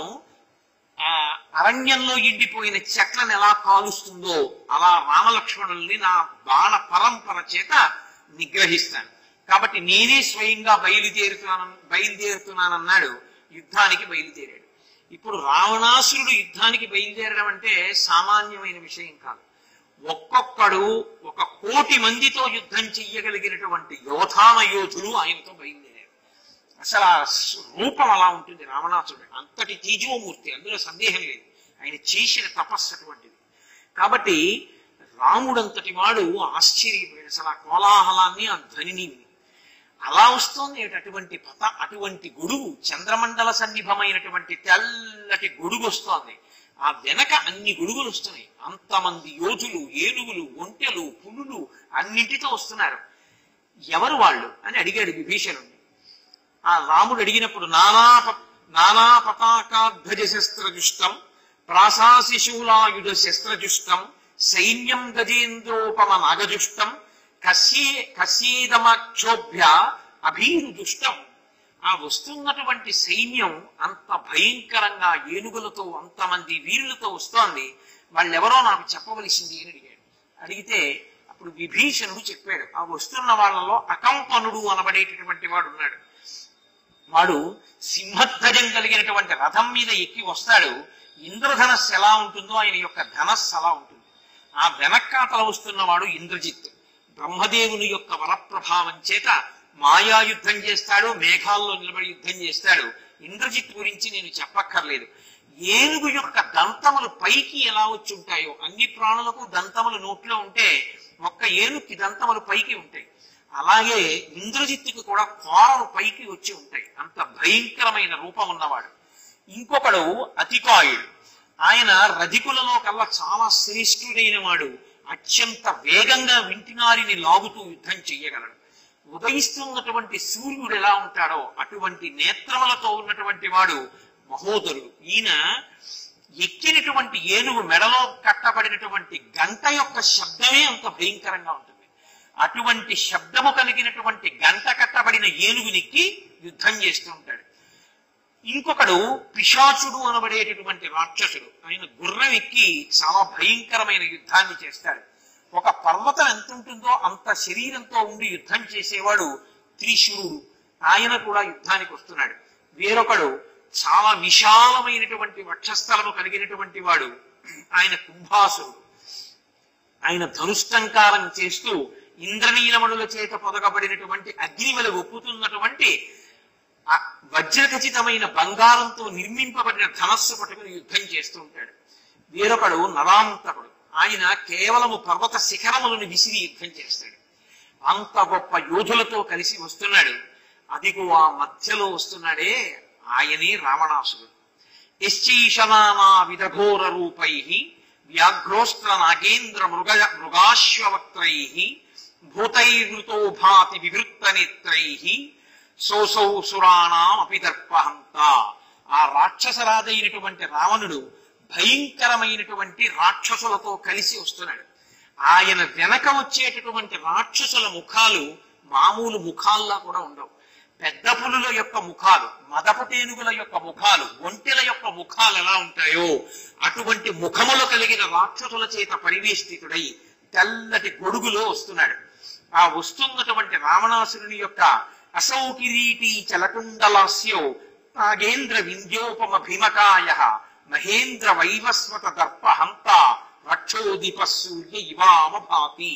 ఆ అరణ్యంలో ఎండిపోయిన చెట్లను ఎలా కాలుస్తుందో అలా రామలక్ష్మణుల్ని నా బాణ పరంపర చేత నిగ్రహిస్తాను కాబట్టి నేనే స్వయంగా బయలుదేరుతున్నాను బయలుదేరుతున్నానన్నాడు యుద్ధానికి బయలుదేరాడు ఇప్పుడు రావణాసురుడు యుద్ధానికి బయలుదేరడం అంటే సామాన్యమైన విషయం కాదు ఒక్కొక్కడు ఒక కోటి మందితో యుద్ధం చెయ్యగలిగినటువంటి యోధాన యోధులు ఆయనతో బయలుదేరారు అసలు ఆ రూపం అలా ఉంటుంది రావణాసురుడు అంతటి తేజోమూర్తి అందులో సందేహం లేదు ఆయన చేసిన తపస్సు అటువంటిది కాబట్టి రాముడంతటి వాడు ఆశ్చర్యపోయాడు అసలు ఆ కోలాహలాన్ని ఆ ధ్వనిని విని. అలా వస్తోంది ఏమిటి అటువంటి పత అటువంటి గొడుగు చంద్రమండల సన్నిభమైనటువంటి తెల్లటి గొడుగు వస్తోంది ఆ వెనక అన్ని గొడుగులు వస్తున్నాయి అంతమంది యోధులు ఏనుగులు ఒంటెలు పులులు అన్నింటితో వస్తున్నారు ఎవరు వాళ్ళు అని అడిగాడు విభీషణుడిని ఆ రాముడు అడిగినప్పుడు నానా ప- నానా పతాకాధ్వజ శస్త్రజుష్టం ప్రాసాశిశూలాయుధ శస్త్రజుష్టం సైన్యం గజేంద్రోపమ నాగజుష్టం కస్యే కస్యేదమక్షోభ్య అభీరుదుష్టం ఆ వస్తున్నటువంటి సైన్యం అంత భయంకరంగా ఏనుగులతో అంతమంది వీరులతో వస్తోంది వాళ్ళెవరో నాకు చెప్పవలసింది అని అడిగాడు అడిగితే అప్పుడు విభీషణుడు చెప్పాడు ఆ వస్తున్న వాళ్ళలో అకంపనుడు అనబడేటటువంటి వాడు ఉన్నాడు వాడు సింహధ్వజం కలిగినటువంటి రథం మీద ఎక్కి వస్తాడు ఇంద్రధనస్సు ఎలా ఉంటుందో ఆయన యొక్క ధనస్సు అలా ఉంటుంది ఆ వెనక్కాతల వస్తున్నవాడు ఇంద్రజిత్ బ్రహ్మదేవుని యొక్క వరప్రభావం చేత మాయా యుద్ధం చేస్తాడు మేఘాల్లో నిలబడి యుద్ధం చేస్తాడు ఇంద్రజిత్ గురించి నేను చెప్పక్కర్లేదు ఏనుగు యొక్క దంతములు పైకి ఎలా వచ్చి ఉంటాయో అన్ని ప్రాణులకు దంతములు నోట్లో ఉంటే ఒక్క ఏనుగుకి దంతములు పైకి ఉంటాయి అలాగే ఇంద్రజిత్తుకి కూడా కోరలు పైకి వచ్చి ఉంటాయి అంత భయంకరమైన రూపం ఉన్నవాడు ఇంకొకడు అతికాయుడు ఆయన రధికులలో కల్లా చాలా శ్రేష్ఠుడైన వాడు అత్యంత వేగంగా వింటినారిని లాగుతూ యుద్ధం చెయ్యగలడు ఉదయిస్తున్నటువంటి సూర్యుడు ఎలా ఉంటాడో అటువంటి నేత్రములతో ఉన్నటువంటి వాడు మహోదరుడు ఈయన ఎక్కినటువంటి ఏనుగు మెడలో కట్టబడినటువంటి గంట యొక్క శబ్దమే అంత భయంకరంగా ఉంటుంది అటువంటి శబ్దము కలిగినటువంటి గంట కట్టబడిన ఏనుగునికి యుద్ధం చేస్తూ ఉంటాడు ఇంకొకడు పిశాచుడు అనబడేటటువంటి రాక్షసుడు ఆయన గుర్రం ఎక్కి చాలా భయంకరమైన యుద్ధాన్ని చేస్తాడు ఒక పర్వతం ఎంత ఉంటుందో అంత శరీరంతో ఉండి యుద్ధం చేసేవాడు త్రిశూరుడు ఆయన కూడా యుద్ధానికి వస్తున్నాడు వేరొకడు చాలా విశాలమైనటువంటి వక్షస్థలము కలిగినటువంటి వాడు ఆయన కుంభాసురుడు ఆయన ధనుష్టంకారం చేస్తూ ఇంద్రనీలమణుల చేత పొదగబడినటువంటి అగ్నివల ఒప్పుతున్నటువంటి ఆ వజ్రఖచితమైన బంగారంతో నిర్మింపబడిన ధనస్సు పట్టుకుని యుద్ధం చేస్తూ ఉంటాడు వేరొకడు నరాంతకుడు ఆయన కేవలము పర్వత శిఖరములను విసిరి యుద్ధం చేస్తాడు అంత గొప్ప యోధులతో కలిసి వస్తున్నాడు అదిగో ఆ మధ్యలో వస్తున్నాడే ఆయనే రావణాసురుడు యశ్చీషనానా విదఘోర రూపై వ్యాఘ్రోస్త్ర నాగేంద్ర మృగ మృగాశ్వక్త్రై భూతైర్వృతో భాతి వివృత్త నేత్రై సోసౌ సురాణాం అపి దర్పహంత ఆ రాక్షసరాజైనటువంటి రావణుడు భయంకరమైనటువంటి రాక్షసులతో కలిసి వస్తున్నాడు ఆయన వెనక వచ్చేటటువంటి రాక్షసుల ముఖాలు మామూలు ముఖాల్లా కూడా ఉండవు పెద్ద పులుల యొక్క ముఖాలు మదపటేనుగుల యొక్క ముఖాలు ఒంటెల యొక్క ముఖాలు ఎలా ఉంటాయో అటువంటి ముఖములు కలిగిన రాక్షసుల చేత పరివేష్టితుడై తెల్లటి గొడుగులో వస్తున్నాడు ఆ వస్తున్నటువంటి రావణాసురుని యొక్క అసౌకిరీటి చలకుండలాస్యో నాగేంద్ర వింధ్యోపమ భీమకాయ మహేంద్ర వైవస్వత దర్ప హంత రక్షోదీప సూర్య ఇవామ భాతి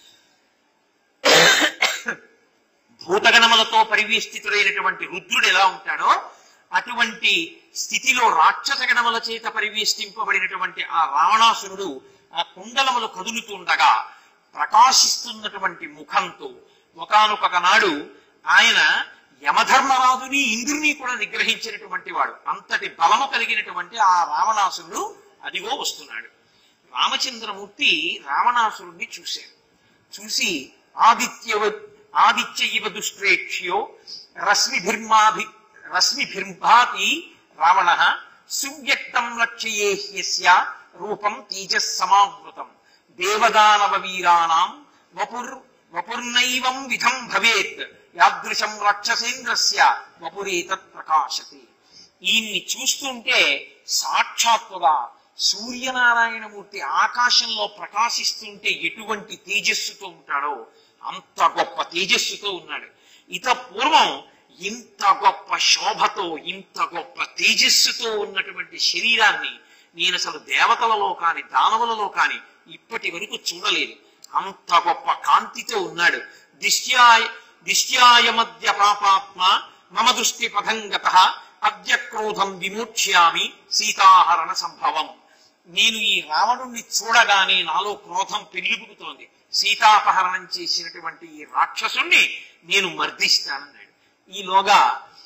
భూతగణములతో పరివేష్టితుడైనటువంటి రుద్రుడు ఎలా ఉంటాడో అటువంటి స్థితిలో రాక్షస గణముల చేత పరివేష్టింపబడినటువంటి ఆ రావణాసురుడు ఆ కుండలములు కదులుతుండగా ప్రకాశిస్తున్నటువంటి ముఖంతో ఒకానొక నాడు ఆయన యమధర్మరాజుని ఇంద్రుని కూడా నిగ్రహించినటువంటి వాడు అంతటి బలము కలిగినటువంటి ఆ రావణాసురుడు అదిగో వస్తున్నాడు రామచంద్రమూర్తి రావణాసురుణ్ణి చూశారు చూసి ఆదిత్యవ ఆదిత్య ఇవ దుష్ప్రేక్ష్యో రశ్మిభిర్మాభి రశ్మిభిర్భాతి రావణ సువ్యక్తం లక్ష్యే హ్యస్య రూపం తేజస్ సమావృతం దేవదానవ వీరాణం వపుర్ వపుర్నైవం విధం భవేత్ యాదృశం రాక్షసేంద్రస్య వపురేతత్ ప్రకాశతే ఈయన్ని చూస్తుంటే సాక్షాత్తుగా సూర్యనారాయణమూర్తి ఆకాశంలో ప్రకాశిస్తుంటే ఎటువంటి తేజస్సుతో ఉంటాడో అంత గొప్ప తేజస్సుతో ఉన్నాడు ఇత పూర్వం ఇంత గొప్ప శోభతో ఇంత గొప్ప తేజస్సుతో ఉన్నటువంటి శరీరాన్ని నేను అసలు దేవతలలో కాని దానవులలో కాని ఇప్పటి వరకు చూడలేదు అంత గొప్ప కాంతితో ఉన్నాడు దిశ్యాయ దిశ్యాయ మధ్య పాపాత్మ మమ దృష్టి పథంగత అద్య క్రోధం విమోక్ష్యామి సీతాహరణ సంభవం నేను ఈ రావణుణ్ణి చూడగానే నాలో క్రోధం పెరిగిపుకుతోంది సీతాపహరణం చేసినటువంటి ఈ రాక్షసుణ్ణి నేను మర్దిస్తానన్నాడు ఈలోగా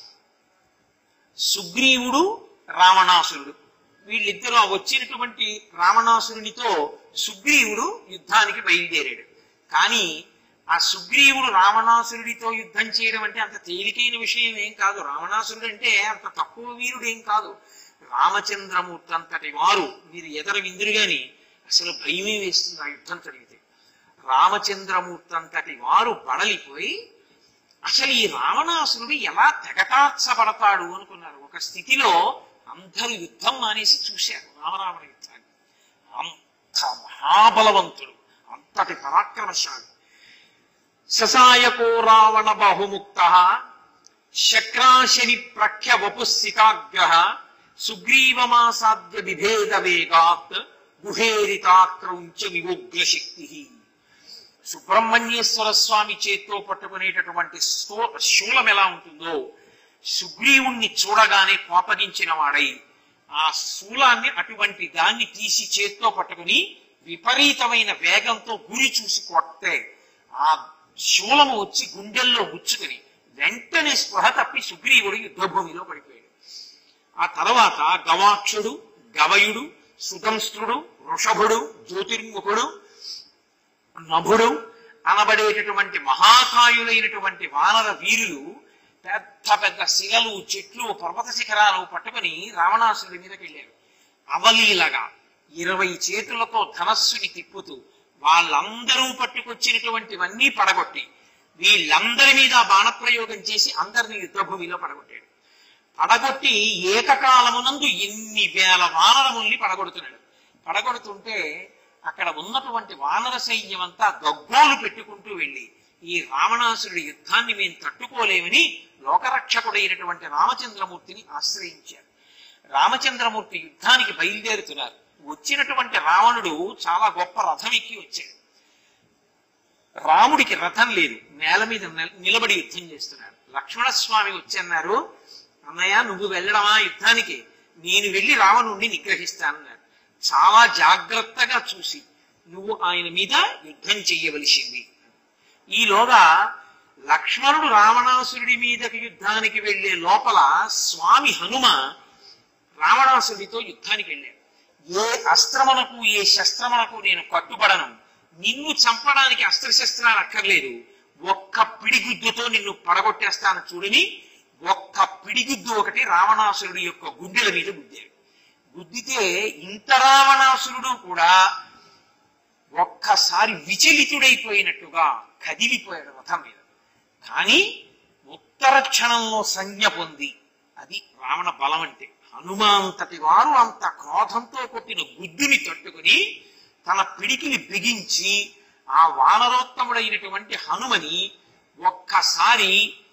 సుగ్రీవుడు రావణాసురుడు వీళ్ళిద్దరూ ఆ వచ్చినటువంటి రావణాసురునితో సుగ్రీవుడు యుద్ధానికి బయలుదేరాడు కానీ ఆ సుగ్రీవుడు రావణాసురుడితో యుద్ధం చేయడం అంటే అంత తేలికైన విషయం ఏం కాదు రావణాసురుడు అంటే అంత తక్కువ వీరుడు ఏం కాదు రామచంద్రమూర్తి అంతటి వారు మీరు ఎదర విందురు గాని అసలు భయమే వేస్తుంది ఆ యుద్ధం జరిగితే రామచంద్రమూర్తి అంతటి వారు బడలిపోయి అసలు ఈ రావణాసురుడు ఎలా తెగటార్చబడతాడు అనుకున్నారు ఒక స్థితిలో అందరూ యుద్ధం మానేసి చూశారు రామరావణ యుద్ధాన్ని అంత మహాబలవంతుడు అంతటి పరాక్రమశాలి శశాయకో రావణ బహుముక్త శక్రాశని ప్రఖ్య వపుస్థితాగ్రహ సుగ్రీవమాసాద్య విభేద వేగాత్ గుహేరితాక్రౌంచ వివోగ్ర శక్తి సుబ్రహ్మణ్యేశ్వర స్వామి చేత్తో పట్టుకునేటటువంటి స్థూ- శూలం ఎలా ఉంటుందో సుగ్రీవుణ్ణి చూడగానే కోపగించిన వాడై ఆ శూలాన్ని అటువంటి దాన్ని తీసి చేత్తో పట్టుకుని విపరీతమైన వేగంతో గురి చూసి కొట్టే ఆ శూలము వచ్చి గుండెల్లో గుచ్చుకుని వెంటనే స్పృహ తప్పి సుగ్రీవుడు యుద్ధభూమిలో పడిపోయాడు ఆ తర్వాత గవాక్షుడు గవయుడు సుతంస్త్రుడు వృషభుడు జ్యోతిర్ముఖుడు నభుడు అనబడేటటువంటి మహాకాయులైనటువంటి వానర వీరులు పెద్ద పెద్ద శిలలు చెట్లు పర్వత శిఖరాలు పట్టుకుని రావణాసురుడి మీదకి వెళ్ళారు అవలీలగా ఇరవై చేతులతో ధనస్సుని తిప్పుతూ వాళ్ళందరూ పట్టుకొచ్చినటువంటివన్నీ పడగొట్టి వీళ్ళందరి మీద బాణప్రయోగం చేసి అందరిని యుద్ధభూమిలో పడగొట్టాడు పడగొట్టి ఏకకాలమునందు ఎన్ని వేల వానరముల్ని పడగొడుతున్నాడు పడగొడుతుంటే అక్కడ ఉన్నటువంటి వానర సైన్యం అంతా గగ్గోలు పెట్టుకుంటూ వెళ్ళి ఈ రావణాసురుడి యుద్ధాన్ని మేము తట్టుకోలేమని లోకరక్షకుడైనటువంటి రామచంద్రమూర్తిని ఆశ్రయించారు రామచంద్రమూర్తి యుద్ధానికి బయలుదేరుతున్నారు వచ్చినటువంటి రావణుడు చాలా గొప్ప రథం ఎక్కి వచ్చాడు రాముడికి రథం లేదు నేల మీద నిల- నిలబడి యుద్ధం చేస్తున్నాడు లక్ష్మణస్వామి వచ్చన్నారు అన్నయ్య నువ్వు వెళ్ళడమా యుద్ధానికి నేను వెళ్ళి రావణుణ్ణి నిగ్రహిస్తానన్నాడు చాలా జాగ్రత్తగా చూసి నువ్వు ఆయన మీద యుద్ధం చెయ్యవలసింది ఈలోగా లక్ష్మణుడు రావణాసురుడి మీదకి యుద్ధానికి వెళ్లే లోపల స్వామి హనుమ రావణాసురుడితో యుద్ధానికి వెళ్ళాడు ఏ అస్త్రమునకు ఏ శస్త్రమునకు నేను కట్టుబడను నిన్ను చంపడానికి అస్త్రశస్త్రాలు అక్కర్లేదు ఒక్క పిడిగుద్దుతో నిన్ను పడగొట్టేస్తాను చూడని ఒక్క పిడిగుద్దు ఒకటి రావణాసురుడి యొక్క గుండెల మీద గుద్దాడు గుద్దితే ఇంత రావణాసురుడు కూడా ఒక్కసారి విచలితుడైపోయినట్టుగా కదిలిపోయాడు రథం మీద కానీ ఉత్తర క్షణంలో సంజ్ఞ పొంది అది రావణ బలం అంటే హనుమాంతటి వారు అంత క్రోధంతో కొట్టిన గుద్దుని తట్టుకుని తన పిడికిని బిగించి ఆ వానరోత్తముడైనటువంటి హనుమని ఒక్కసారి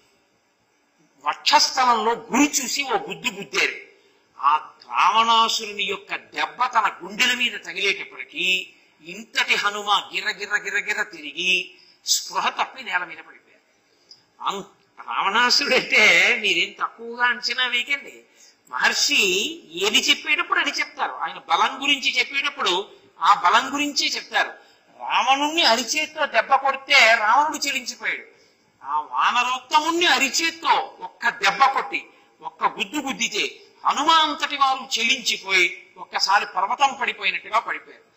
వక్షస్థలంలో గురి చూసి ఓ గుద్దు గుద్దారు ఆ రావణాసురుని యొక్క దెబ్బ తన గుండెల మీద తగిలేటప్పటికీ ఇంతటి హనుమ గిర్ర గిర్ర గిర్ర గిర్ర తిరిగి స్పృహ తప్పి నేల మీద పడిపోయారు అం- రావణాసురుడు అంటే మీరేం తక్కువగా అంచనా వేయకండి మహర్షి ఏది చెప్పేటప్పుడు అది చెప్తారు ఆయన బలం గురించి చెప్పేటప్పుడు ఆ బలం గురించే చెప్తారు రావణుణ్ణి అరిచేత్తో దెబ్బ కొడితే రావణుడు చెలించిపోయాడు ఆ వానరోత్తముణ్ణి అరిచేత్తో ఒక్క దెబ్బ కొట్టి ఒక్క గుద్దు గుద్దితే హనుమాంతటి వారు చెలించిపోయి ఒక్కసారి పర్వతం పడిపోయినట్టుగా పడిపోయారు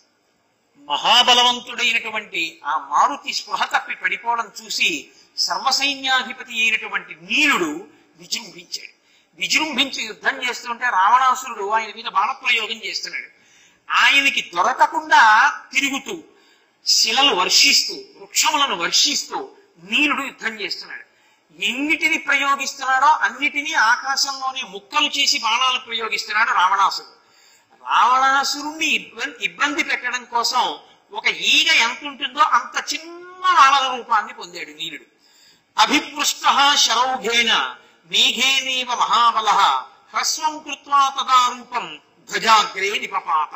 మహాబలవంతుడైనటువంటి ఆ మారుతి స్పృహ తప్పి పడిపోవడం చూసి సర్వసైన్యాధిపతి అయినటువంటి నీలుడు విజృంభించాడు విజృంభించి యుద్ధం చేస్తుంటే రావణాసురుడు ఆయన మీద బాణప్రయోగం చేస్తున్నాడు ఆయనకి దొరకకుండా తిరుగుతూ శిలలు వర్షిస్తూ వృక్షములను వర్షిస్తూ నీలుడు యుద్ధం చేస్తున్నాడు ఎన్నిటిని ప్రయోగిస్తున్నాడో అన్నిటినీ ఆకాశంలోనే ముక్కలు చేసి బాణాలు ప్రయోగిస్తున్నాడు రావణాసురుడు రావణాసురుణ్ణి ఇబ్బంది ఇబ్బంది పెట్టడం కోసం ఒక ఈగ ఎంత ఉంటుందో అంత చిన్న వానర రూపాన్ని పొందాడు నీలుడు అభిపృష్ట శరౌఘేన మేఘేనేవ మహాబల హ్రస్వం కృత్వా తదా రూపం ధ్వజాగ్రే నిపపాత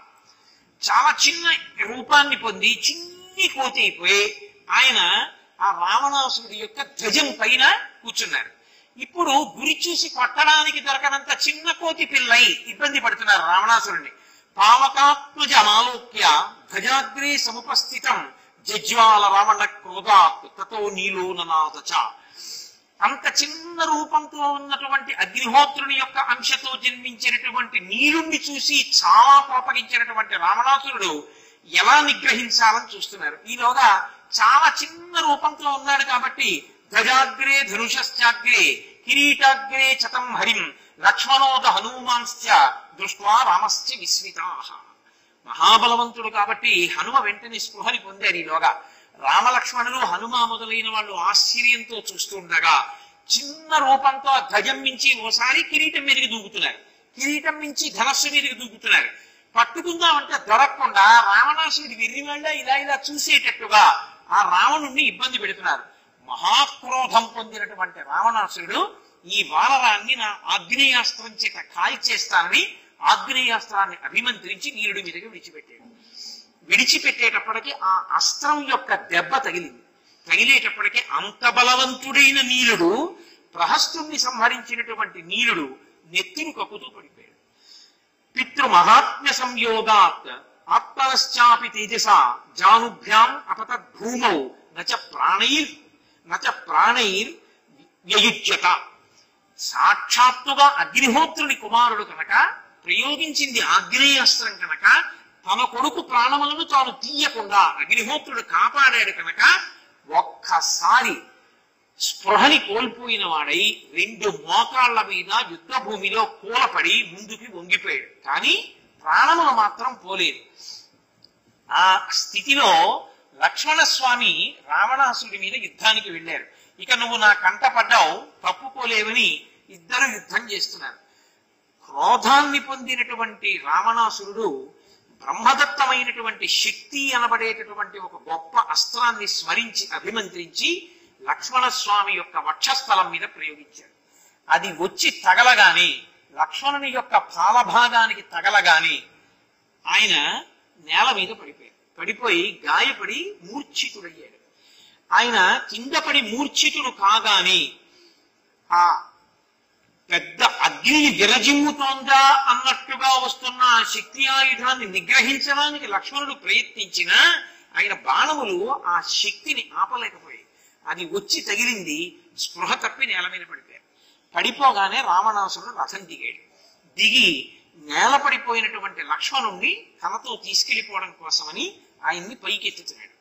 చాలా చిన్న రూపాన్ని పొంది చిన్ని కోతి అయిపోయి ఆయన ఆ రావణాసురుడి యొక్క ధ్వజం పైన కూర్చున్నారు ఇప్పుడు గురి చూసి కొట్టడానికి దొరకనంత చిన్న కోతి పిల్లై ఇబ్బంది పడుతున్నారు రావణాసురుడిని పావకాత్మజమాలోక్య ధ్వజాగ్రే సముపస్థితం జజ్వాల రావణ క్రోధాత్ తతో నీలో ననాదచ అంత చిన్న రూపంతో ఉన్నటువంటి అగ్నిహోత్రుని యొక్క అంశతో జన్మించినటువంటి నీరుణ్ణి చూసి చాలా కోపగించినటువంటి రావణాసురుడు ఎలా నిగ్రహించాలని చూస్తున్నారు ఈలోగా చాలా చిన్న రూపంతో ఉన్నాడు కాబట్టి ధ్వజాగ్రే ధనుషశ్చాగ్రే కిరీటాగ్రే చతం హరిం లక్ష్మణోద హనుమాంశ్చ దృష్ట్వా రామశ్చ విస్మితాహ మహాబలవంతుడు కాబట్టి హనుమ వెంటనే స్పృహని పొందారు ఈలోగా రామలక్ష్మణులు హనుమ మొదలైన వాళ్ళు ఆశ్చర్యంతో చూస్తుండగా చిన్న రూపంతో ఆ ధ్వజం మించి ఓసారి కిరీటం మీదకి దూకుతున్నారు కిరీటం మించి ధనస్సు మీదకి దూకుతున్నారు పట్టుకుందామంటే దొరకకుండా రావణాసుడి వెర్రివాళ్ళ ఇలా ఇలా చూసేటట్టుగా ఆ రావణుణ్ణి ఇబ్బంది పెడుతున్నారు మహాక్రోధం పొందినటువంటి రావణాసురుడు ఈ వానరాన్ని నా ఆగ్నేయాస్త్రం చేత కాల్చేస్తానని ఆగ్నేయాస్త్రాన్ని అభిమంత్రించి నీరుడి మీదకి విడిచిపెట్టాడు విడిచిపెట్టేటప్పటికి ఆ అస్త్రం యొక్క దెబ్బ తగిలింది తగిలేటప్పటికి అంత బలవంతుడైన నీలుడు ప్రహస్తుణ్ణి సంహరించినటువంటి నీలుడు నెత్తిని కక్కుతూ పడిపోయాడు పితృమహాత్మ్య సంయోగాత్ ఆత్మనశ్చాపి తేజస జానుభ్యాం అపతద్ భూమౌ నచ ప్రాణైర్ నచ ప్రాణైర్ వ్యయుజ్యత సాక్షాత్తుగా అగ్నిహోత్రుని కుమారుడు కనుక ప్రయోగించింది ఆగ్నేయాస్త్రం కనుక తన కొడుకు ప్రాణములను తాను తీయకుండా అగ్నిహోత్రుడు కాపాడాడు కనుక ఒక్కసారి స్పృహని కోల్పోయిన వాడై రెండు మోకాళ్ల మీద యుద్ధ భూమిలో కూలపడి ముందుకి వంగిపోయాడు కానీ ప్రాణములు మాత్రం పోలేదు ఆ స్థితిలో లక్ష్మణస్వామి రావణాసుడి మీద యుద్ధానికి వెళ్ళారు ఇక నువ్వు నా కంట పడ్డావు తప్పుకోలేవని ఇద్దరు యుద్ధం చేస్తున్నారు క్రోధాన్ని పొందినటువంటి రావణాసురుడు బ్రహ్మదత్తమైనటువంటి శక్తి అనబడేటటువంటి ఒక గొప్ప అస్త్రాన్ని స్మరించి అభిమంత్రించి లక్ష్మణస్వామి యొక్క వక్షస్థలం మీద ప్రయోగించాడు అది వచ్చి తగలగానే లక్ష్మణుని యొక్క పాలభాగానికి తగలగానే ఆయన నేల మీద పడిపోయాడు పడిపోయి గాయపడి మూర్ఛితుడయ్యాడు ఆయన కింద పడి మూర్ఛితుడు కాగానే ఆ పెద్ద అగ్ని విరజిమ్ముతోందా అన్నట్టుగా వస్తున్న ఆ శక్తి ఆయుధాన్ని నిగ్రహించడానికి లక్ష్మణుడు ప్రయత్నించినా ఆయన బాణములు ఆ శక్తిని ఆపలేకపోయాయి అది వచ్చి తగిలింది స్పృహ తప్పి నేల మీద పడిపోయారు పడిపోగానే రావణాసురుడు రథం దిగాడు దిగి నేల పడిపోయినటువంటి లక్ష్మణుణ్ణి తనతో తీసుకెళ్లిపోవడం కోసమని ఆయన్ని పైకెత్తుతున్నాడు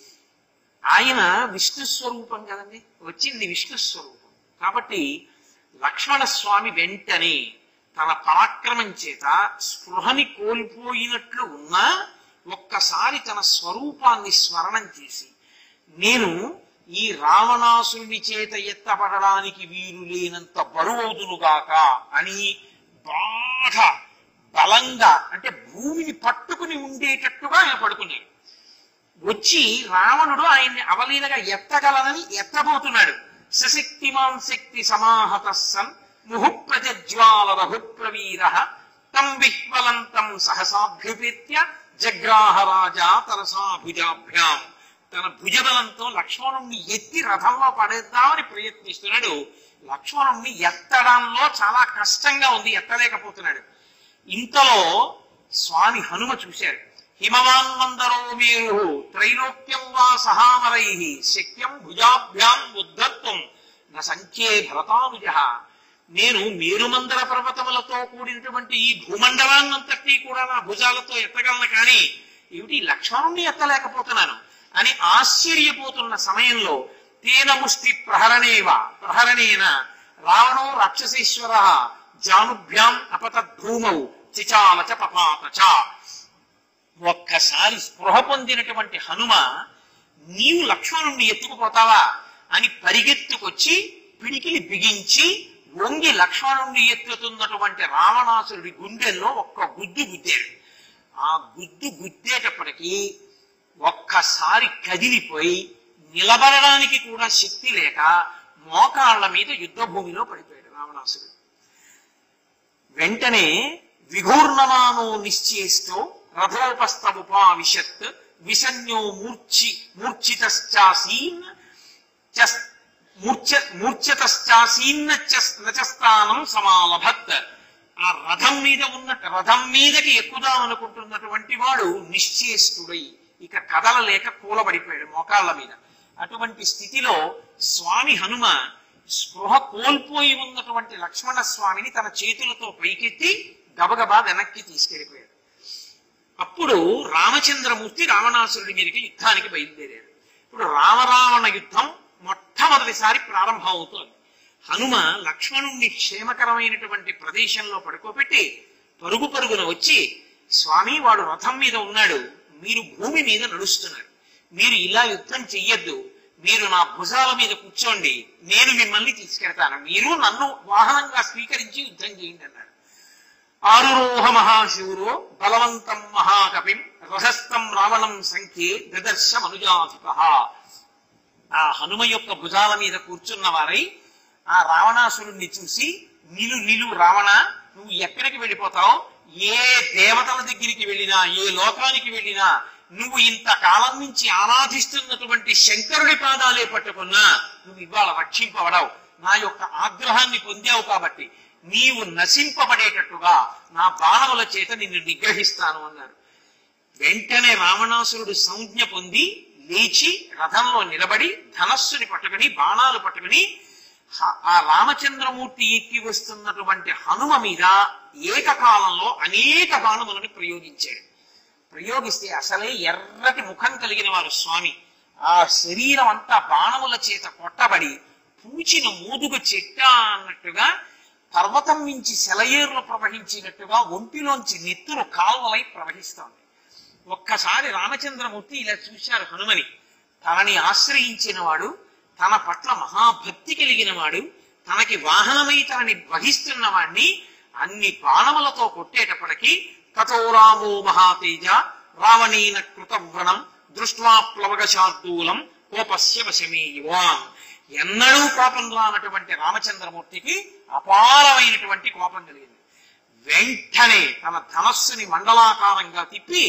ఆయన విష్ణు స్వరూపం కదండి వచ్చింది విష్ణు స్వరూపం కాబట్టి లక్ష్మణ స్వామి వెంటనే తన పరాక్రమం చేత స్పృహని కోల్పోయినట్లు ఉన్నా ఒక్కసారి తన స్వరూపాన్ని స్మరణం చేసి నేను ఈ రావణాసురుని చేత ఎత్తపడడానికి వీలు లేనంత బరువవుదునుగాక అని బాగా బలంగా అంటే భూమిని పట్టుకుని ఉండేటట్టుగా ఆయన పడుకున్నాడు వచ్చి రావణుడు ఆయన్ని అవలీలగా ఎత్తగలనని ఎత్తబోతున్నాడు సశక్తిమాన్ శక్తి సమాహత సన్ ముహు ప్రజ్వాల రఘుప్రవీర తం విహ్వలంతం సహసాభ్యుపేత్య జగ్రాహ రాజా తరసా భుజాభ్యాం తన భుజబలంతో లక్ష్మణుణ్ణి ఎత్తి రథంలో పడేద్దామని ప్రయత్నిస్తున్నాడు లక్ష్మణుణ్ణి ఎత్తడంలో చాలా కష్టంగా ఉంది ఎత్తలేకపోతున్నాడు ఇంతలో స్వామి హనుమ చూశారు హిమవాన్ మందరో మేరు త్రైలోక్యం వా సహామరై శక్యం భుజాభ్యాం ఉద్ధత్వం న సంఖ్యే భరతానుజ నేను మేరుమందర పర్వతములతో కూడినటువంటి ఈ భూమండలాన్నంతటినీ కూడా నా భుజాలతో ఎత్తగలను కానీ ఏమిటి లక్ష్మణుణ్ణి ఎత్తలేకపోతున్నాను అని ఆశ్చర్యపోతున్న సమయంలో తేన ముష్టి ప్రహరణేవ ప్రహరణేన రావణో రాక్షసేశ్వర జానుభ్యాం అపతద్భూమౌ చిచాలచ పపాతచ ఒక్కసారి స్పృహ పొందినటువంటి హనుమ నీవు లక్ష్మణుణ్ణి ఎత్తుకుపోతావా అని పరిగెత్తుకొచ్చి పిడికిలి బిగించి వంగి లక్ష్మణుణ్ణి ఎత్తుతున్నటువంటి రావణాసురుడి గుండెల్లో ఒక్క గుద్దు గుద్దాడు ఆ గుద్దు గుద్దేటప్పటికీ ఒక్కసారి కదిలిపోయి నిలబడడానికి కూడా శక్తి లేక మోకాళ్ల మీద యుద్ధ భూమిలో పడిపోయాడు రావణాసురుడు వెంటనే విఘూర్ణమానో నిశ్చేష్టో రథోపస్తముపావిశత్ విసన్యో మూర్చి మూర్ఛితశ్చాసీన్ చస్- మూర్ఛ మూర్ఛతశ్చాసీన్న చస్- నచస్థానం సమాలభత్ ఆ రథం మీద ఉన్న రథం మీదకి ఎక్కుదాం అనుకుంటున్నటువంటి వాడు నిశ్చేష్టుడై ఇక కదలలేక కూలబడిపోయాడు మోకాళ్ళ మీద అటువంటి స్థితిలో స్వామి హనుమ స్పృహ కోల్పోయి ఉన్నటువంటి లక్ష్మణ స్వామిని తన చేతులతో పైకెత్తి గబగబా వెనక్కి తీసుకెళ్లిపోయాడు అప్పుడు రామచంద్రమూర్తి రావణాసురుడి మీదకి యుద్ధానికి బయలుదేరాడు ఇప్పుడు రామరావణ యుద్ధం మొట్టమొదటిసారి ప్రారంభం అవుతోంది హనుమ లక్ష్మణుణ్ణి క్షేమకరమైనటువంటి ప్రదేశంలో పడుకోబెట్టి పరుగు పరుగున వచ్చి స్వామి వాడు రథం మీద ఉన్నాడు మీరు భూమి మీద నడుస్తున్నారు మీరు ఇలా యుద్ధం చెయ్యొద్దు మీరు నా భుజాల మీద కూర్చోండి నేను మిమ్మల్ని తీసుకెడతాను మీరు నన్ను వాహనంగా స్వీకరించి యుద్ధం చేయండి అన్నాడు ఆరురోహ మహాశూరో బలవంతం మహాకపిం రథస్థం రావణం సంఖ్యే దదర్శ మనుజాధిప ఆ హనుమ యొక్క భుజాల మీద కూర్చున్న వారై ఆ రావణాసురుణ్ణి చూసి నిలు నిలు రావణ నువ్వు ఎక్కడికి వెళ్ళిపోతావు ఏ దేవతల దగ్గరికి వెళ్ళినా ఏ లోకానికి వెళ్ళినా నువ్వు ఇంతకాలం నుంచి ఆరాధిస్తున్నటువంటి శంకరుడి పాదాలే పట్టుకున్నా నువ్వు ఇవాళ రక్షింపబడవు నా యొక్క ఆగ్రహాన్ని పొందావు కాబట్టి నీవు నశింపబడేటట్టుగా నా బాణముల చేత నిన్ను నిగ్రహిస్తాను అన్నాడు వెంటనే రావణాసురుడు సంజ్ఞ పొంది లేచి రథంలో నిలబడి ధనస్సుని పట్టుకుని బాణాలు పట్టుకుని హ- ఆ రామచంద్రమూర్తి ఎక్కి వస్తున్నటువంటి హనుమ మీద ఏకకాలంలో అనేక బాణములను ప్రయోగించాడు ప్రయోగిస్తే అసలే ఎర్రటి ముఖం కలిగిన వారు స్వామి ఆ శరీరం అంతా బాణముల చేత కొట్టబడి పూచిన మోదుగ చెట్ట అన్నట్టుగా పర్వతం నుంచి సెలయేరులు ప్రవహించినట్టుగా ఒంటిలోంచి నెత్తులు కాలువలై ప్రవహిస్తోంది ఒక్కసారి రామచంద్రమూర్తి ఇలా చూశారు హనుమని తనని ఆశ్రయించిన వాడు తన పట్ల మహాభక్తి కలిగిన వాడు తనకి వాహనమై తనని వహిస్తున్న వాణ్ణి అన్ని బాణములతో కొట్టేటప్పటికి తతో రామో మహాతేజ రావణేన కృతవ్రణం దృష్ట్వా ప్లవగశార్దూలం కోపస్య వశమే యువాన్ ఎన్నడూ కోపం రానటువంటి రామచంద్రమూర్తికి అపారమైనటువంటి కోపం కలిగింది వెంటనే తన ధనస్సుని మండలాకారంగా తిప్పి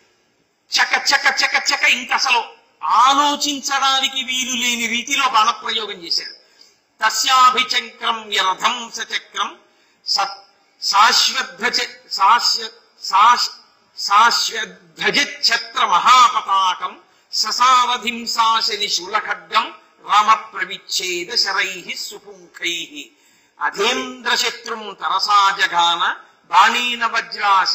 చక చక చక చక ఇంక అసలు ఆలోచించడానికి వీలు లేని రీతిలో బాణప్రయోగం చేశాడు తస్యాభిచక్రం యరథం సచక్రం స- శాశ్వధ్వజ శాశ్వ శాశ్- శాశ్వధ్వజఛత్ర మహాపతాకం ససారథిం శాసని శూలఖడ్గం రామ ప్రవిచ్ఛేద శరై సుపుంఖై అధేంద్ర శత్రుం తరసా జగాన బాణీన వజ్రాశ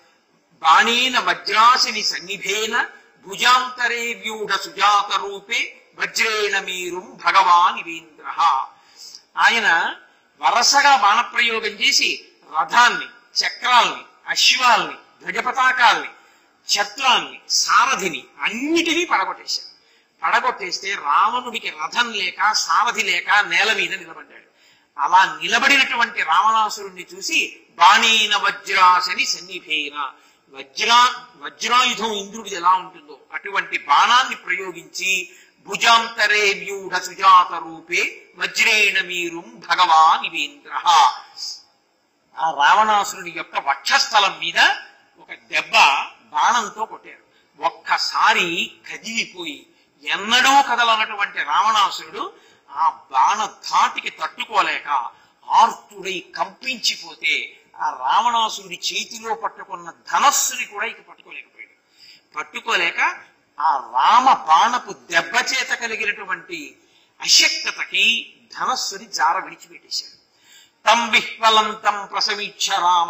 బాణేన వజ్రాసిని సన్నిభేన భుజాంతరే వ్యూఢ సుజాత రూపే వజ్రేణ మీరుం భగవాన్ ఇవేంద్ర ఆయన వరసగా బాణప్రయోగం చేసి రథాన్ని చక్రాల్ని అశ్వాల్ని ధ్వజపతాకాల్ని ఛత్రాన్ని సారథిని అన్నిటినీ పడగొట్టేశారు పడగొట్టేస్తే రావణుడికి రథం లేక సారథి లేక నేల మీద నిలబడ్డాడు అలా నిలబడినటువంటి రావణాసురుణ్ణి చూసి బాణీన వజ్రాసని సన్నిభేన వజ్రా వజ్రాయుధం ఇంద్రుడిది ఎలా ఉంటుందో అటువంటి బాణాన్ని ప్రయోగించి భుజాంతరే వ్యూఢ సుజాత రూపే వజ్రేణ మీరుం భగవాన్ ఇవేంద్ర ఆ రావణాసురుడి యొక్క వక్షస్థలం మీద ఒక దెబ్బ బాణంతో కొట్టారు ఒక్కసారి కదిలిపోయి ఎన్నడూ కదలనటువంటి రావణాసురుడు ఆ బాణ ధాటికి తట్టుకోలేక ఆర్తుడై కంపించిపోతే ఆ రావణాసురుడి చేతిలో పట్టుకున్న ధనస్సుని కూడా ఇక పట్టుకోలేకపోయాడు పట్టుకోలేక ఆ రామ బాణపు దెబ్బ చేత కలిగినటువంటి అశక్తతకి ధనస్సుని జార విడిచిపెట్టేశాడు తం విహ్వలంతం ప్రసవీక్ష రామ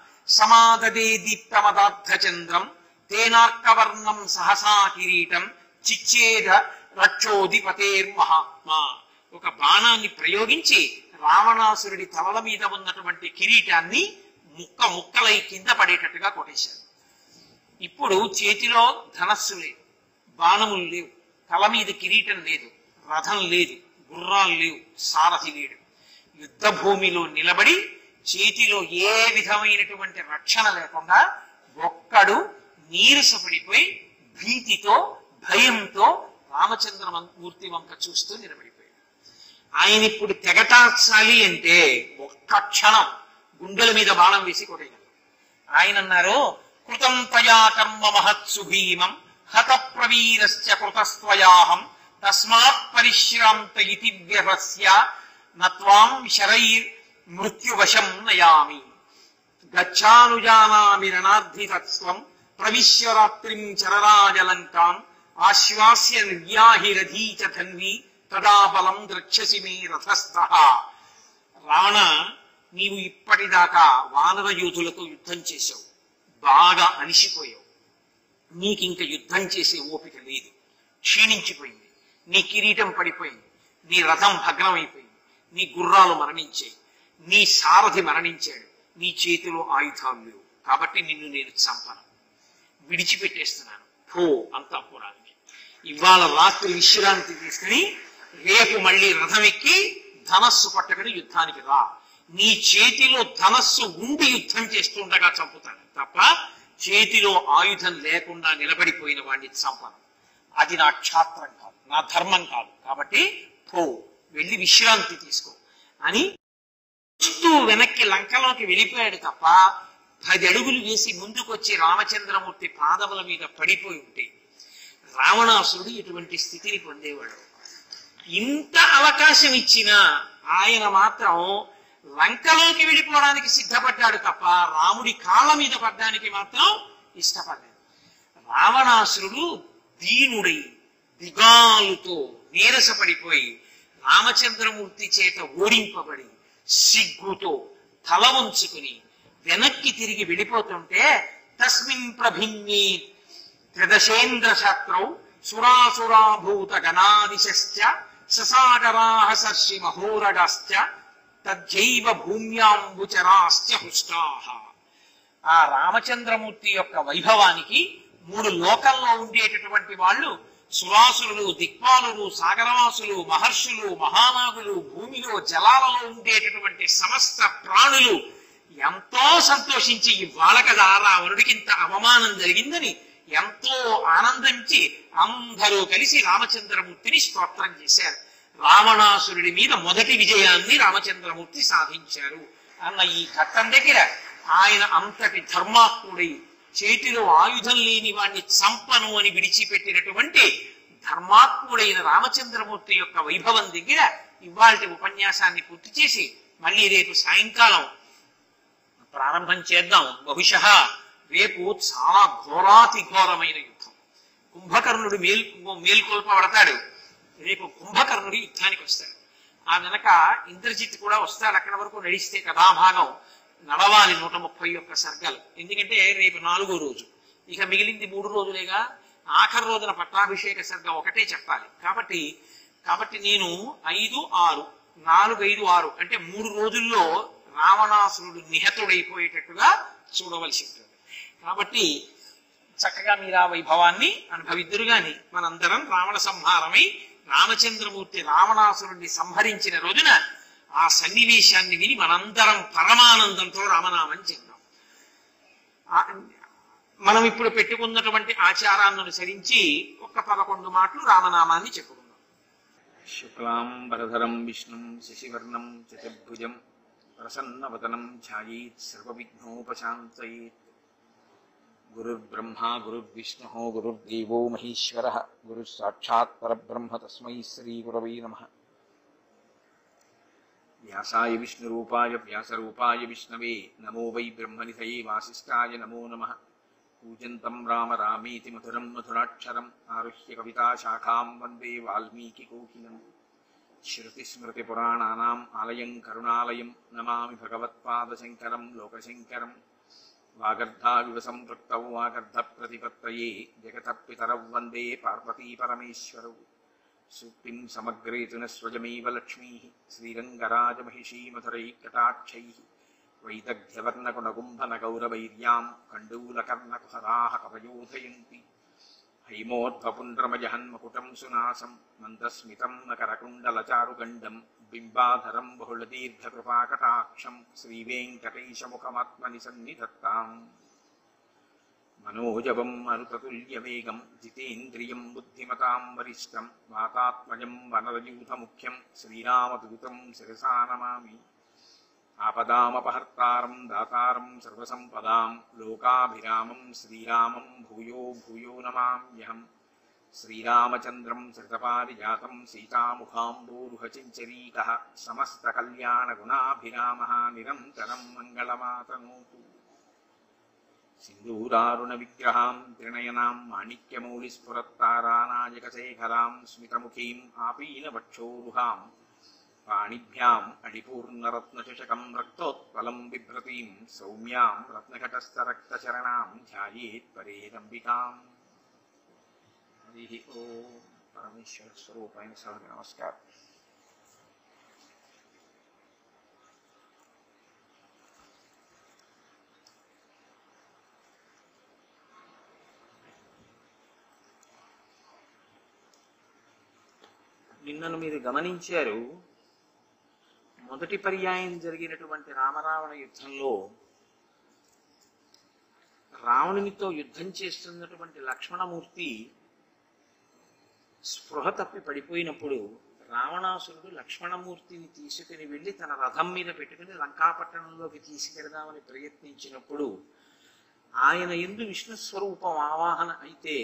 సమాదదే దీప్తమదార్థచంద్రం తేనార్కవర్ణం సహసా కిరీటం చిచ్చేద రక్షోధిపతేర్మహాత్మా ఒక బాణాన్ని ప్రయోగించి రావణాసురుడి తలల మీద ఉన్నటువంటి కిరీటాన్ని ముక్క ముక్కలై కింద పడేటట్టుగా కొట్టేశారు ఇప్పుడు చేతిలో ధనస్సు లేదు బాణములు లేవు తల మీద కిరీటం లేదు రథం లేదు గుర్రాలు లేవు సారథి లేడు యుద్ధ భూమిలో నిలబడి చేతిలో ఏ విధమైనటువంటి రక్షణ లేకుండా ఒక్కడు నీరసపడిపోయి భీతితో భయంతో రామచంద్ర మూర్తి వంక చూస్తూ నిలబడిపోయాడు ఆయన ఇప్పుడు తెగటార్చాలి అంటే ఒక్క క్షణం గుండెల మీద బాణం వేసి కొట్టేయగలరు ఆయన అన్నారు కృతం తయా కర్మ మహత్సు భీమం హత ప్రవీరస్య కృతస్త్వయాహం తస్మాత్ పరిశ్రాంత ఇతి వ్యవస్య నత్వాం శరైర్ మృత్యువశం నయామి గచ్చానుజానామి రణార్థితత్వం ప్రవిశ్య రాత్రిం చరరాజలంకాం ఆశ్వాస్య నిర్యాహిరధీ చ ధన్వి తదా బలం ద్రక్ష్యసి మే రథస్థ రావణ నీవు ఇప్పటిదాకా వానర యూతులతో యుద్ధం చేశావు బాగా అలిసిపోయావు నీకింక యుద్ధం చేసే ఓపిక లేదు క్షీణించిపోయింది నీ కిరీటం పడిపోయింది నీ రథం భగ్నమైపోయింది నీ గుర్రాలు మరణించాయి నీ సారథి మరణించాడు నీ చేతిలో ఆయుధాలు లేవు కాబట్టి నిన్ను నేను చంపను విడిచిపెట్టేస్తున్నాను పో అంతఃపురానికి ఇవాళ రాత్రి విశ్రాంతి తీసుకుని రేపు మళ్ళీ రథం ఎక్కి ధనస్సు పట్టుకుని యుద్ధానికి రా నీ చేతిలో ధనస్సు ఉండి యుద్ధం చేస్తుండగా చంపుతాను తప్ప చేతిలో ఆయుధం లేకుండా నిలబడిపోయిన వాడిని చంపను అది నా క్షాత్రం కాదు నా ధర్మం కాదు కాబట్టి పో వెళ్ళి విశ్రాంతి తీసుకో అని చూస్తూ వెనక్కి లంకలోకి వెళ్ళిపోయాడు తప్ప పది అడుగులు వేసి ముందుకొచ్చి రామచంద్రమూర్తి పాదముల మీద పడిపోయి ఉంటే రావణాసురుడు ఇటువంటి స్థితిని పొందేవాడు ఇంత అవకాశం ఇచ్చినా ఆయన మాత్రం లంకలోకి వెళ్ళిపోవడానికి సిద్ధపడ్డాడు తప్ప రాముడి కాళ్ళ మీద పడ్డానికి మాత్రం ఇష్టపడ్డాడు రావణాసురుడు దీనుడై దిగాలుతో నీరసపడిపోయి రామచంద్రమూర్తి చేత ఓడింపబడి సిగ్గుతో తల వంచుకుని వెనక్కి తిరిగి వెళ్ళిపోతుంటే తస్మిన్ ప్రభిన్నీ త్రిదశేంద్ర శాస్త్రౌ సురాసురాభూత గణాదిశ్చ ససాగరాహ సర్షి మహోరగాశ్చ తజ్జైవ భూమ్యాంబుచరాశ్చ హుష్టాహ ఆ రామచంద్రమూర్తి యొక్క వైభవానికి మూడు లోకల్లో ఉండేటటువంటి వాళ్ళు సురాసురులు దిక్పాలులు సాగరవాసులు మహర్షులు మహానాగులు భూమిలో జలాలలో ఉండేటటువంటి సమస్త ప్రాణులు ఎంతో సంతోషించి ఇవాళ కదా రావణుడికి ఇంత అవమానం జరిగిందని ఎంతో ఆనందించి అందరూ కలిసి రామచంద్రమూర్తిని స్తోత్రం చేశారు రావణాసురుడి మీద మొదటి విజయాన్ని రామచంద్రమూర్తి సాధించారు అన్న ఈ ఘట్టం దగ్గర ఆయన అంతటి ధర్మాత్ముడై చేతిలో ఆయుధం లేని వాణ్ణి చంపను అని విడిచిపెట్టినటువంటి ధర్మాత్ముడైన రామచంద్రమూర్తి యొక్క వైభవం దగ్గర ఇవాళ ఉపన్యాసాన్ని పూర్తి చేసి మళ్ళీ రేపు సాయంకాలం ప్రారంభం చేద్దాం బహుశ రేపు చాలా ఘోరాతి ఘోరమైన యుద్ధం కుంభకర్ణుడు మేల్ మేల్కొల్పబడతాడు రేపు కుంభకర్ణుడు యుద్ధానికి వస్తాడు ఆ వెనక ఇంద్రజిత్ కూడా వస్తాడు అక్కడ వరకు నడిస్తే కథాభాగం నడవాలి నూట ముప్పై ఒక్క సర్గలు ఎందుకంటే రేపు నాలుగో రోజు ఇక మిగిలింది మూడు రోజులేగా ఆఖరి రోజున పట్టాభిషేక సర్గ ఒకటే చెప్పాలి కాబట్టి కాబట్టి నేను ఐదు ఆరు నాలుగు ఐదు ఆరు అంటే మూడు రోజుల్లో రావణాసురుడు నిహతుడైపోయేటట్టుగా చూడవలసి ఉంటుంది కాబట్టి చక్కగా మీరు ఆ వైభవాన్ని అనుభవిద్దురు గాని మనందరం రావణ సంహారమై రామచంద్రమూర్తి రావణాసురుణ్ణి సంహరించిన రోజున ఆ సన్నివేశాన్ని విని మనందరం పరమానందంతో రామనామం చెందాం ఆ- మనం ఇప్పుడు పెట్టుకున్నటువంటి ఆచారాన్ని అనుసరించి ఒక పదకొండు మాటలు రామనామాన్ని చెప్పుకుందాం శుక్లాంబరధరం విష్ణుం శశివర్ణం చతుర్భుజం ప్రసన్నవదనం ధ్యాయేత్ సర్వవిఘ్నోపశాంతయేత్ గురుర్బ్రహ్మా గురుర్విష్ణు గురుర్దేవో మహేశ్వర గురుః సాక్షాత్ పరబ్రహ్మ తస్మై శ్రీగురవై నమ వ్యాసాయ విష్ణురూపాయ వ్యాసరూపాయ విష్ణవే నమో వై బ్రహ్మనిధయే వాసిష్ఠాయ నమో నమః కూజంతం రామ రామేతి మధురం మధురాక్షరం ఆరుహ్య కవితా శాఖాం వందే వాల్మీకి కోకిలం శృతిస్మృతిపురాణానాम् ఆలయం కరుణాలయం నమామి భగవత్పాదశంకరం లోకశంకరం వాగర్ధావివ సంపృక్తౌ వాగర్ధప్రతిపత్తయే జగతః పితరౌ వందే పార్వతీపరమేశ్వరౌ సూక్తిం సమగ్రేతున స్వజమేవ లక్ష్మీः శ్రీరంగరాజమహిషీమధురైకటాక్షైः వైదగ్ధ్యవర్ణగుణగుంభనగౌరవైర్యాम् కण्डूलकर्णकुहराः कवयोधयन्ति हैमोद्भपुण्ड्रमजहन्मकुटं सुनासं मन्दस्मितं मकरकुण्डलचारुगण्डं बिम्बाधरं बहुलदीर्घकृपाकटाक्षं श्रीवेङ्कटेशमुखमात्मनि सन्निधत्ताम् मनोजवं मरुततुल्यवेगं जितेन्द्रियं बुद्धिमतां वरिष्ठं वातात्मजं वनरयूथमुख्यं श्रीरामदूतं शिरसा नमामि आपदामपहर्तारं दातारं सर्वसम्पदां लोकाभिरामं श्रीरामं भूयो भूयो नमाम्यहम् श्रीरामचन्द्रं श्रितपारिजातं सीतामुखाम्बोरुहचिञ्चरीकः समस्तकल्याणगुणाभिरामः निरन्तरं मङ्गलमातनोतु सिन्दूरारुणविग्रहां त्रिणयनां माणिक्यमौलिस्फुरत्तारानायकशेखरां स्मितमुखीम् आपीनवक्षोरुहाम् पाणिभ्याम् अडिपूर्णरत्नचषकं रक्तोत्पलं बिभ्रतीं सौम्यां रत्नघटस्थरक्तचरणां ध्यायेत् परेरम्बिकाम् हरिः ॐ परमेश्वरस्वरूपाय सह नमस्कारः నిన్నను మీరు గమనించారు మొదటి పర్యాయం జరిగినటువంటి రామరావణ యుద్ధంలో రావణునితో యుద్ధం చేస్తున్నటువంటి లక్ష్మణమూర్తి స్పృహ తప్పి పడిపోయినప్పుడు రావణాసురుడు లక్ష్మణమూర్తిని తీసుకుని వెళ్ళి తన రథం మీద పెట్టుకుని లంకాపట్టణంలోకి తీసుకెడదామని ప్రయత్నించినప్పుడు ఆయన ఎందు విష్ణు స్వరూపం ఆవాహన అయితే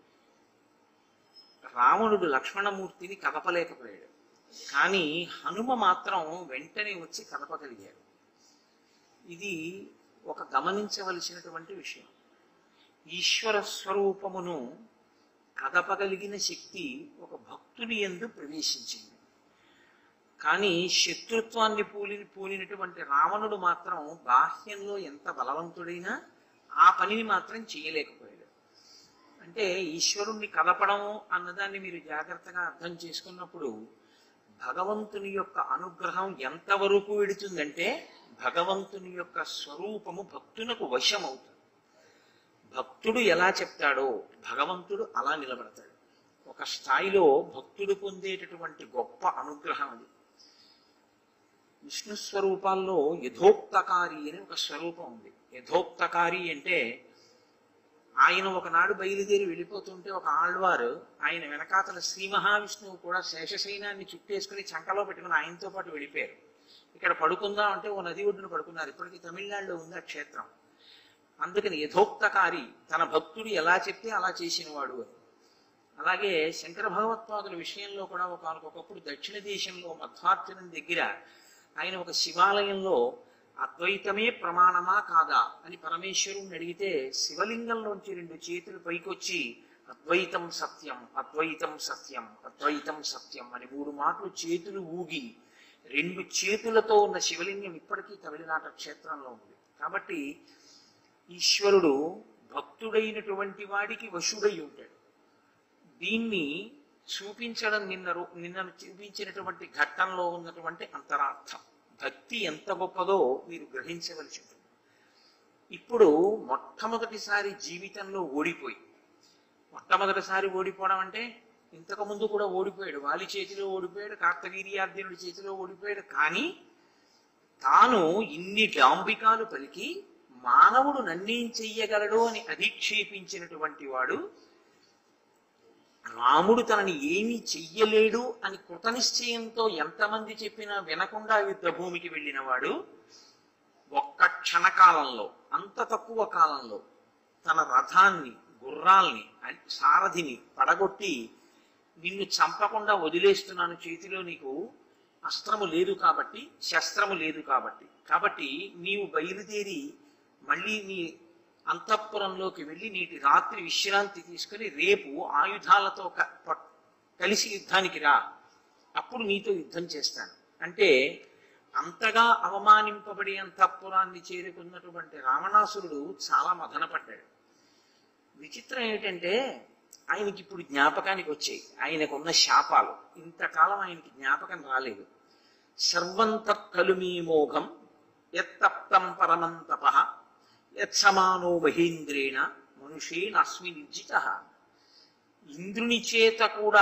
రావణుడు లక్ష్మణమూర్తిని కదపలేకపోయాడు కానీ హనుమ మాత్రం వెంటనే వచ్చి కదపగలిగాడు ఇది ఒక గమనించవలసినటువంటి విషయం ఈశ్వర స్వరూపమును కదపగలిగిన శక్తి ఒక భక్తుని ఎందు ప్రవేశించింది కానీ శత్రుత్వాన్ని పూలి పూలినటువంటి రావణుడు మాత్రం బాహ్యంలో ఎంత బలవంతుడైనా ఆ పనిని మాత్రం చేయలేకపోయాడు అంటే ఈశ్వరుణ్ణి కలపడం అన్నదాన్ని మీరు జాగ్రత్తగా అర్థం చేసుకున్నప్పుడు భగవంతుని యొక్క అనుగ్రహం ఎంతవరకు వెడుతుందంటే భగవంతుని యొక్క స్వరూపము భక్తునకు వశం అవుతుంది భక్తుడు ఎలా చెప్తాడో భగవంతుడు అలా నిలబడతాడు ఒక స్థాయిలో భక్తుడు పొందేటటువంటి గొప్ప అనుగ్రహం అది విష్ణు స్వరూపాల్లో యథోక్తకారి అని ఒక స్వరూపం ఉంది యథోక్తకారి అంటే ఆయన ఒకనాడు బయలుదేరి వెళ్ళిపోతుంటే ఒక ఆళ్వారు ఆయన వెనకాతల శ్రీ మహావిష్ణువు కూడా శేషశైనాన్ని చుట్టేసుకుని చంకలో పెట్టుకుని ఆయనతో పాటు వెళ్ళిపోయారు ఇక్కడ పడుకుందాం అంటే ఓ నది ఒడ్డున పడుకున్నారు ఇప్పటికీ తమిళనాడులో ఉంది ఆ క్షేత్రం అందుకని యథోక్తకారి తన భక్తుడు ఎలా చెప్తే అలా చేసినవాడు అని అలాగే శంకర భగవత్పాదుల విషయంలో కూడా ఒకనకొకప్పుడు దక్షిణ దేశంలో మధ్వార్జునం దగ్గర ఆయన ఒక శివాలయంలో అద్వైతమే ప్రమాణమా కాదా అని పరమేశ్వరుణ్ణి అడిగితే శివలింగంలోంచి రెండు చేతులు పైకొచ్చి అద్వైతం సత్యం అద్వైతం సత్యం అద్వైతం సత్యం అని మూడు మాటలు చేతులు ఊగి రెండు చేతులతో ఉన్న శివలింగం ఇప్పటికీ తమిళనాట క్షేత్రంలో ఉంది కాబట్టి ఈశ్వరుడు భక్తుడైనటువంటి వాడికి వశుడై ఉంటాడు దీన్ని చూపించడం నిన్న రో- నిన్న చూపించినటువంటి ఘట్టంలో ఉన్నటువంటి అంతరార్థం భక్తి ఎంత గొప్పదో మీరు గ్రహించవలసి ఉంటుంది ఇప్పుడు మొట్టమొదటిసారి జీవితంలో ఓడిపోయి మొట్టమొదటిసారి ఓడిపోవడం అంటే ఇంతకు ముందు కూడా ఓడిపోయాడు వాలి చేతిలో ఓడిపోయాడు కార్తవీర్యార్జునుడి చేతిలో ఓడిపోయాడు కానీ తాను ఇన్ని డాంబికాలు పలికి మానవుడు నన్నేం చెయ్యగలడు అని అధిక్షేపించినటువంటి వాడు రాముడు తనని ఏమీ చెయ్యలేడు అని కృతనిశ్చయంతో ఎంతమంది చెప్పినా వినకుండా యుద్ధ భూమికి వెళ్ళినవాడు ఒక్క క్షణకాలంలో అంత తక్కువ కాలంలో తన రథాన్ని గుర్రాల్ని అన్- సారథిని పడగొట్టి నిన్ను చంపకుండా వదిలేస్తున్నాను చేతిలో నీకు అస్త్రము లేదు కాబట్టి శస్త్రము లేదు కాబట్టి కాబట్టి నీవు బయలుదేరి మళ్ళీ నీ అంతఃపురంలోకి వెళ్ళి నీటి రాత్రి విశ్రాంతి తీసుకుని రేపు ఆయుధాలతో క- ప- కలిసి యుద్ధానికి రా అప్పుడు నీతో యుద్ధం చేస్తాను అంటే అంతగా అవమానింపబడి అంతఃపురాన్ని చేరుకున్నటువంటి రావణాసురుడు చాలా మదనపడ్డాడు విచిత్రం ఏమిటంటే ఆయనకి ఇప్పుడు జ్ఞాపకానికి వచ్చాయి ఆయనకున్న శాపాలు ఇంతకాలం ఆయనకి జ్ఞాపకం రాలేదు సర్వంత కలుమీ మోఘం ఎత్తప్తం పరమం తప యత్సమానో మహీంద్రేణ మనుషేనస్మి నిర్జిత ఇంద్రుని చేత కూడా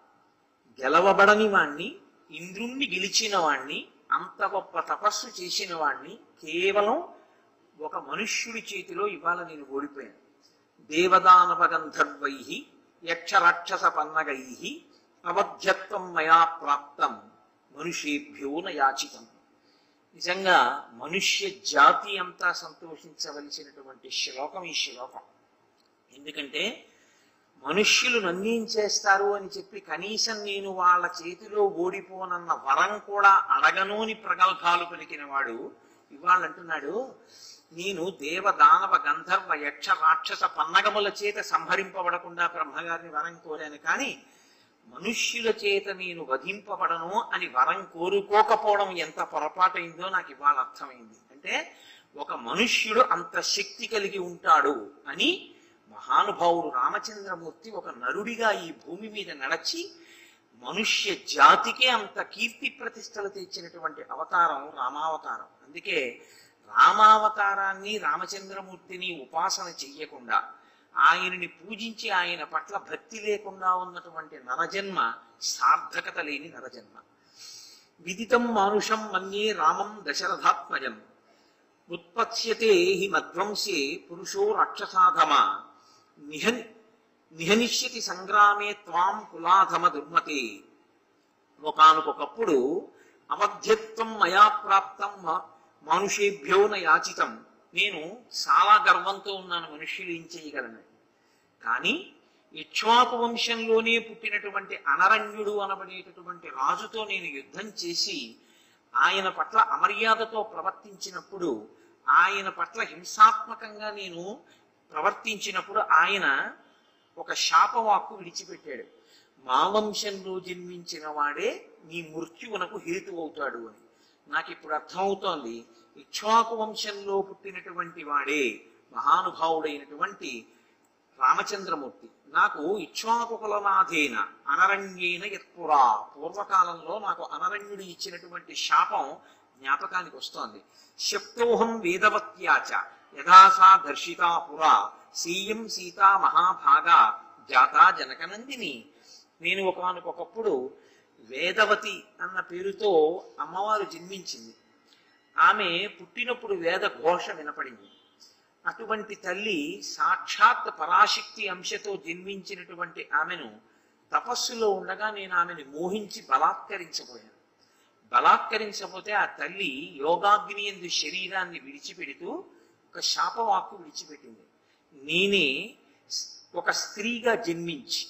గెలవబడని వాణ్ణి ఇంద్రుణ్ణి గెలిచిన వాణ్ణి అంత గొప్ప తపస్సు చేసిన వాణ్ణి కేవలం ఒక మనుష్యుడి చేతిలో ఇవాళ నేను ఓడిపోయాను దేవదానవ గంధర్వై యక్షరాక్షస పన్నగై అవధ్యత్వం మయా ప్రాప్తం మనుషేభ్యో నయాచితం నిజంగా మనుష్య జాతి అంతా సంతోషించవలసినటువంటి శ్లోకం ఈ శ్లోకం ఎందుకంటే మనుష్యులు నన్నేం చేస్తారు అని చెప్పి కనీసం నేను వాళ్ళ చేతిలో ఓడిపోనన్న వరం కూడా అడగను అని ప్రగల్భాలు పలికిన వాడు ఇవాళ అంటున్నాడు నేను దేవ దానవ గంధర్వ యక్ష రాక్షస పన్నగముల చేత సంహరింపబడకుండా బ్రహ్మగారిని వరం కోరాను కానీ మనుష్యుల చేత నేను వధింపబడను అని వరం కోరుకోకపోవడం ఎంత పొరపాటైందో నాకు ఇవాళ అర్థమైంది అంటే ఒక మనుష్యుడు అంత శక్తి కలిగి ఉంటాడు అని మహానుభావుడు రామచంద్రమూర్తి ఒక నరుడిగా ఈ భూమి మీద నడచి మనుష్య జాతికే అంత కీర్తి ప్రతిష్టలు తెచ్చినటువంటి అవతారం రామావతారం అందుకే రామావతారాన్ని రామచంద్రమూర్తిని ఉపాసన చెయ్యకుండా ఆయనని పూజించి ఆయన పట్ల భక్తి లేకుండా ఉన్నటువంటి నరజన్మ సార్థకత లేని నరజన్మ విదితం మానుషం మన్యే రామం దశరథాత్మజం ఉత్పత్స్యతే హి మధ్వంసే పురుషో రాక్షసాధమ నిహన్ నిహనిష్యతి సంగ్రామే త్వాం కులాధమ దుర్మతే ఒకనకొకప్పుడు అవధ్యత్వం మయా ప్రాప్తం మా- మానుషేభ్యో న యాచితం నేను చాలా గర్వంతో ఉన్నాను మనుష్యులు ఏం చేయగలను కానీ ఇక్ష్వాకు వంశంలోనే పుట్టినటువంటి అనరణ్యుడు అనబడేటటువంటి రాజుతో నేను యుద్ధం చేసి ఆయన పట్ల అమర్యాదతో ప్రవర్తించినప్పుడు ఆయన పట్ల హింసాత్మకంగా నేను ప్రవర్తించినప్పుడు ఆయన ఒక శాపవాక్కు విడిచిపెట్టాడు మా వంశంలో జన్మించిన వాడే నీ మృత్యువునకు హేతు అవుతాడు అని నాకు ఇప్పుడు అర్థమవుతోంది ఇక్ష్వాకు వంశంలో పుట్టినటువంటి వాడే మహానుభావుడైనటువంటి రామచంద్రమూర్తి నాకు ఇక్ష్వాకు కులనాథేన అనరణ్యేన యత్పురా పూర్వకాలంలో నాకు అనరణ్యుడు ఇచ్చినటువంటి శాపం జ్ఞాపకానికి వస్తోంది శప్తోహం వేదవత్యాచ యథాసా దర్శితా పురా సీయం సీతా మహాభాగా జాతా జనకనందిని నేను ఒకనకొకప్పుడు వేదవతి అన్న పేరుతో అమ్మవారు జన్మించింది ఆమె పుట్టినప్పుడు వేద ఘోష వినపడింది అటువంటి తల్లి సాక్షాత్ పరాశక్తి అంశతో జన్మించినటువంటి ఆమెను తపస్సులో ఉండగా నేను ఆమెను మోహించి బలాత్కరించబోయాను బలాత్కరించకపోతే ఆ తల్లి యోగాగ్ని ఎందు శరీరాన్ని విడిచిపెడుతూ ఒక శాపవాక్కు విడిచిపెట్టింది నేనే ఒక స్త్రీగా జన్మించి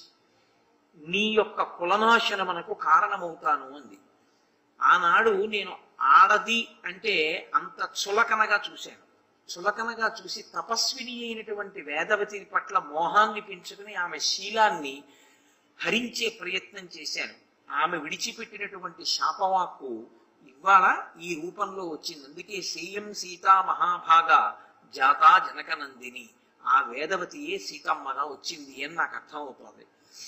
నీ యొక్క కులనాశనమునకు కారణమవుతాను అంది ఆనాడు నేను ఆడది అంటే అంత చులకనగా చూశాను చులకనగా చూసి తపస్విని అయినటువంటి వేదవతి పట్ల మోహాన్ని పెంచుకుని ఆమె శీలాన్ని హరించే ప్రయత్నం చేశాను ఆమె విడిచిపెట్టినటువంటి శాపవాక్కు ఇవాళ ఈ రూపంలో వచ్చింది అందుకే సీఎం సీతా మహాభాగ జాతా జనకనందిని ఆ వేదవతియే సీతమ్మగా వచ్చింది అని నాకు అర్థమవుతోంది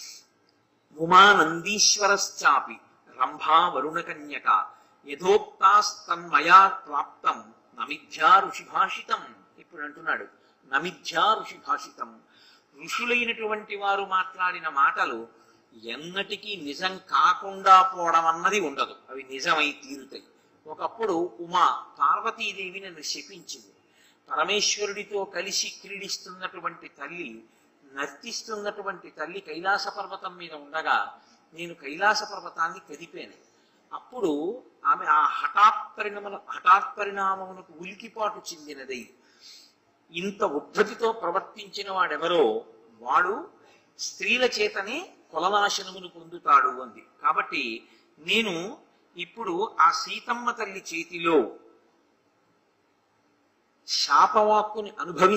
ఉమానందీశ్వరశ్చాపి రంభా వరుణకన్యక యథోక్తాస్తన్మయా ప్రాప్తం నమిథ్యా ఋషి భాషితం ఇప్పుడు అంటున్నాడు నమిథ్యా ఋషి భాషితం ఋషులైనటువంటి వారు మాట్లాడిన మాటలు ఎన్నటికీ నిజం కాకుండా పోవడం అన్నది ఉండదు అవి నిజమై తీరుతాయి ఒకప్పుడు ఉమా పార్వతీదేవి నన్ను శపించింది పరమేశ్వరుడితో కలిసి క్రీడిస్తున్నటువంటి తల్లి నర్తిస్తున్నటువంటి తల్లి కైలాస పర్వతం మీద ఉండగా నేను కైలాస పర్వతాన్ని కదిపాను అప్పుడు ఆమె ఆ హఠాత్ పరిణామ హఠాత్ పరిణామమునకు ఉలికిపాటు చెందినదై ఇంత ఉద్ధతితో ప్రవర్తించిన వాడెవరో వాడు స్త్రీల చేతనే కులనాశనమును పొందుతాడు అంది కాబట్టి నేను ఇప్పుడు ఆ సీతమ్మ తల్లి చేతిలో శాపవాక్కుని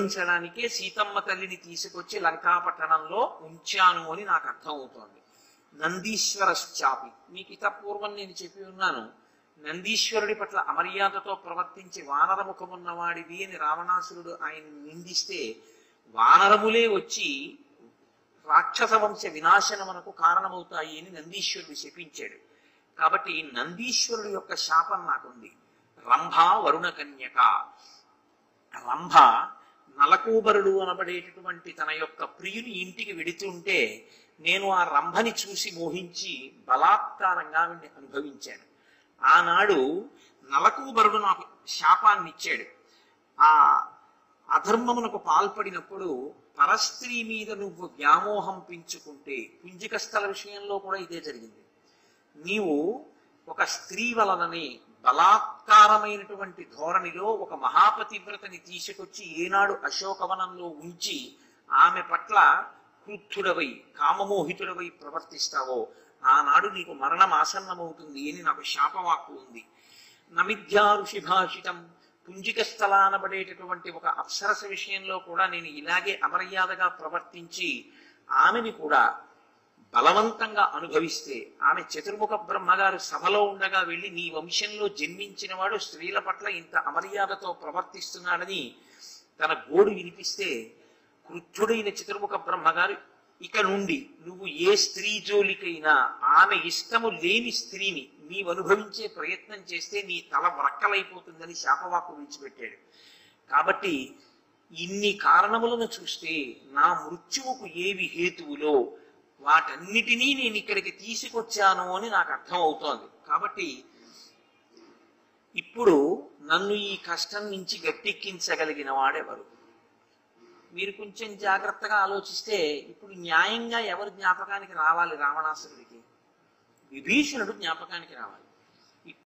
అనుభవించడానికే సీతమ్మ తల్లిని తీసుకొచ్చి లంకాపట్టణంలో ఉంచాను అని నాకు అర్థమవుతోంది నందీశ్వరశ్చాపి మీకు ఇత పూర్వం నేను చెప్పి ఉన్నాను నందీశ్వరుడి పట్ల అమర్యాదతో ప్రవర్తించి వానర ముఖమున్నవాడివి అని రావణాసురుడు ఆయన నిందిస్తే వానరములే వచ్చి రాక్షస వంశ వినాశనమునకు కారణమవుతాయి అని నందీశ్వరుడు శపించాడు కాబట్టి నందీశ్వరుడు యొక్క శాపం నాకుంది రంభ వరుణ కన్యక రంభ నలకూబరుడు అనబడేటటువంటి తన యొక్క ప్రియుని ఇంటికి వెడుతుంటే నేను ఆ రంభని చూసి మోహించి బలాత్కారంగా ఆవిడ్ని అనుభవించాను ఆనాడు నలకూబరుడు నాకు శాపాన్ని ఇచ్చాడు ఆ అధర్మమునకు పాల్పడినప్పుడు పరస్త్రీ మీద నువ్వు వ్యామోహం పెంచుకుంటే పుంజిక స్థల విషయంలో కూడా ఇదే జరిగింది నీవు ఒక స్త్రీ వలననే బలాత్కారమైనటువంటి ధోరణిలో ఒక మహాపతివ్రతని తీసుకొచ్చి ఏనాడు అశోకవనంలో ఉంచి ఆమె పట్ల క్రుద్ధుడవై కామమోహితుడవై ప్రవర్తిస్తావో ఆనాడు నీకు మరణం ఆసన్నమవుతుంది అని నాకు శాపవాక్కు ఉంది నమిథ్యా ఋషి భాషితం పుంజిక స్థలానబడేటటువంటి ఒక అప్సరస విషయంలో కూడా నేను ఇలాగే అమర్యాదగా ప్రవర్తించి ఆమెని కూడా బలవంతంగా అనుభవిస్తే ఆమె చతుర్ముఖ బ్రహ్మగారు సభలో ఉండగా వెళ్ళి నీ వంశంలో జన్మించిన వాడు స్త్రీల పట్ల ఇంత అమర్యాదతో ప్రవర్తిస్తున్నాడని తన గోడు వినిపిస్తే క్రుద్ధుడైన చతుర్ముఖ బ్రహ్మగారు ఇక నుండి నువ్వు ఏ స్త్రీ జోలికైనా ఆమె ఇష్టము లేని స్త్రీని నీవు అనుభవించే ప్రయత్నం చేస్తే నీ తల వ్రక్కలైపోతుందని శాపవాకు విడిచిపెట్టాడు కాబట్టి ఇన్ని కారణములను చూస్తే నా మృత్యువుకు ఏవి హేతువులో వాటన్నిటినీ నేను ఇక్కడికి తీసుకొచ్చాను అని నాకు అర్థం అవుతోంది కాబట్టి ఇప్పుడు నన్ను ఈ కష్టం నుంచి గట్టెక్కించగలిగిన వాడెవరు మీరు కొంచెం జాగ్రత్తగా ఆలోచిస్తే ఇప్పుడు న్యాయంగా ఎవరు జ్ఞాపకానికి రావాలి రావణాసురుడికి విభీషణుడు జ్ఞాపకానికి రావాలి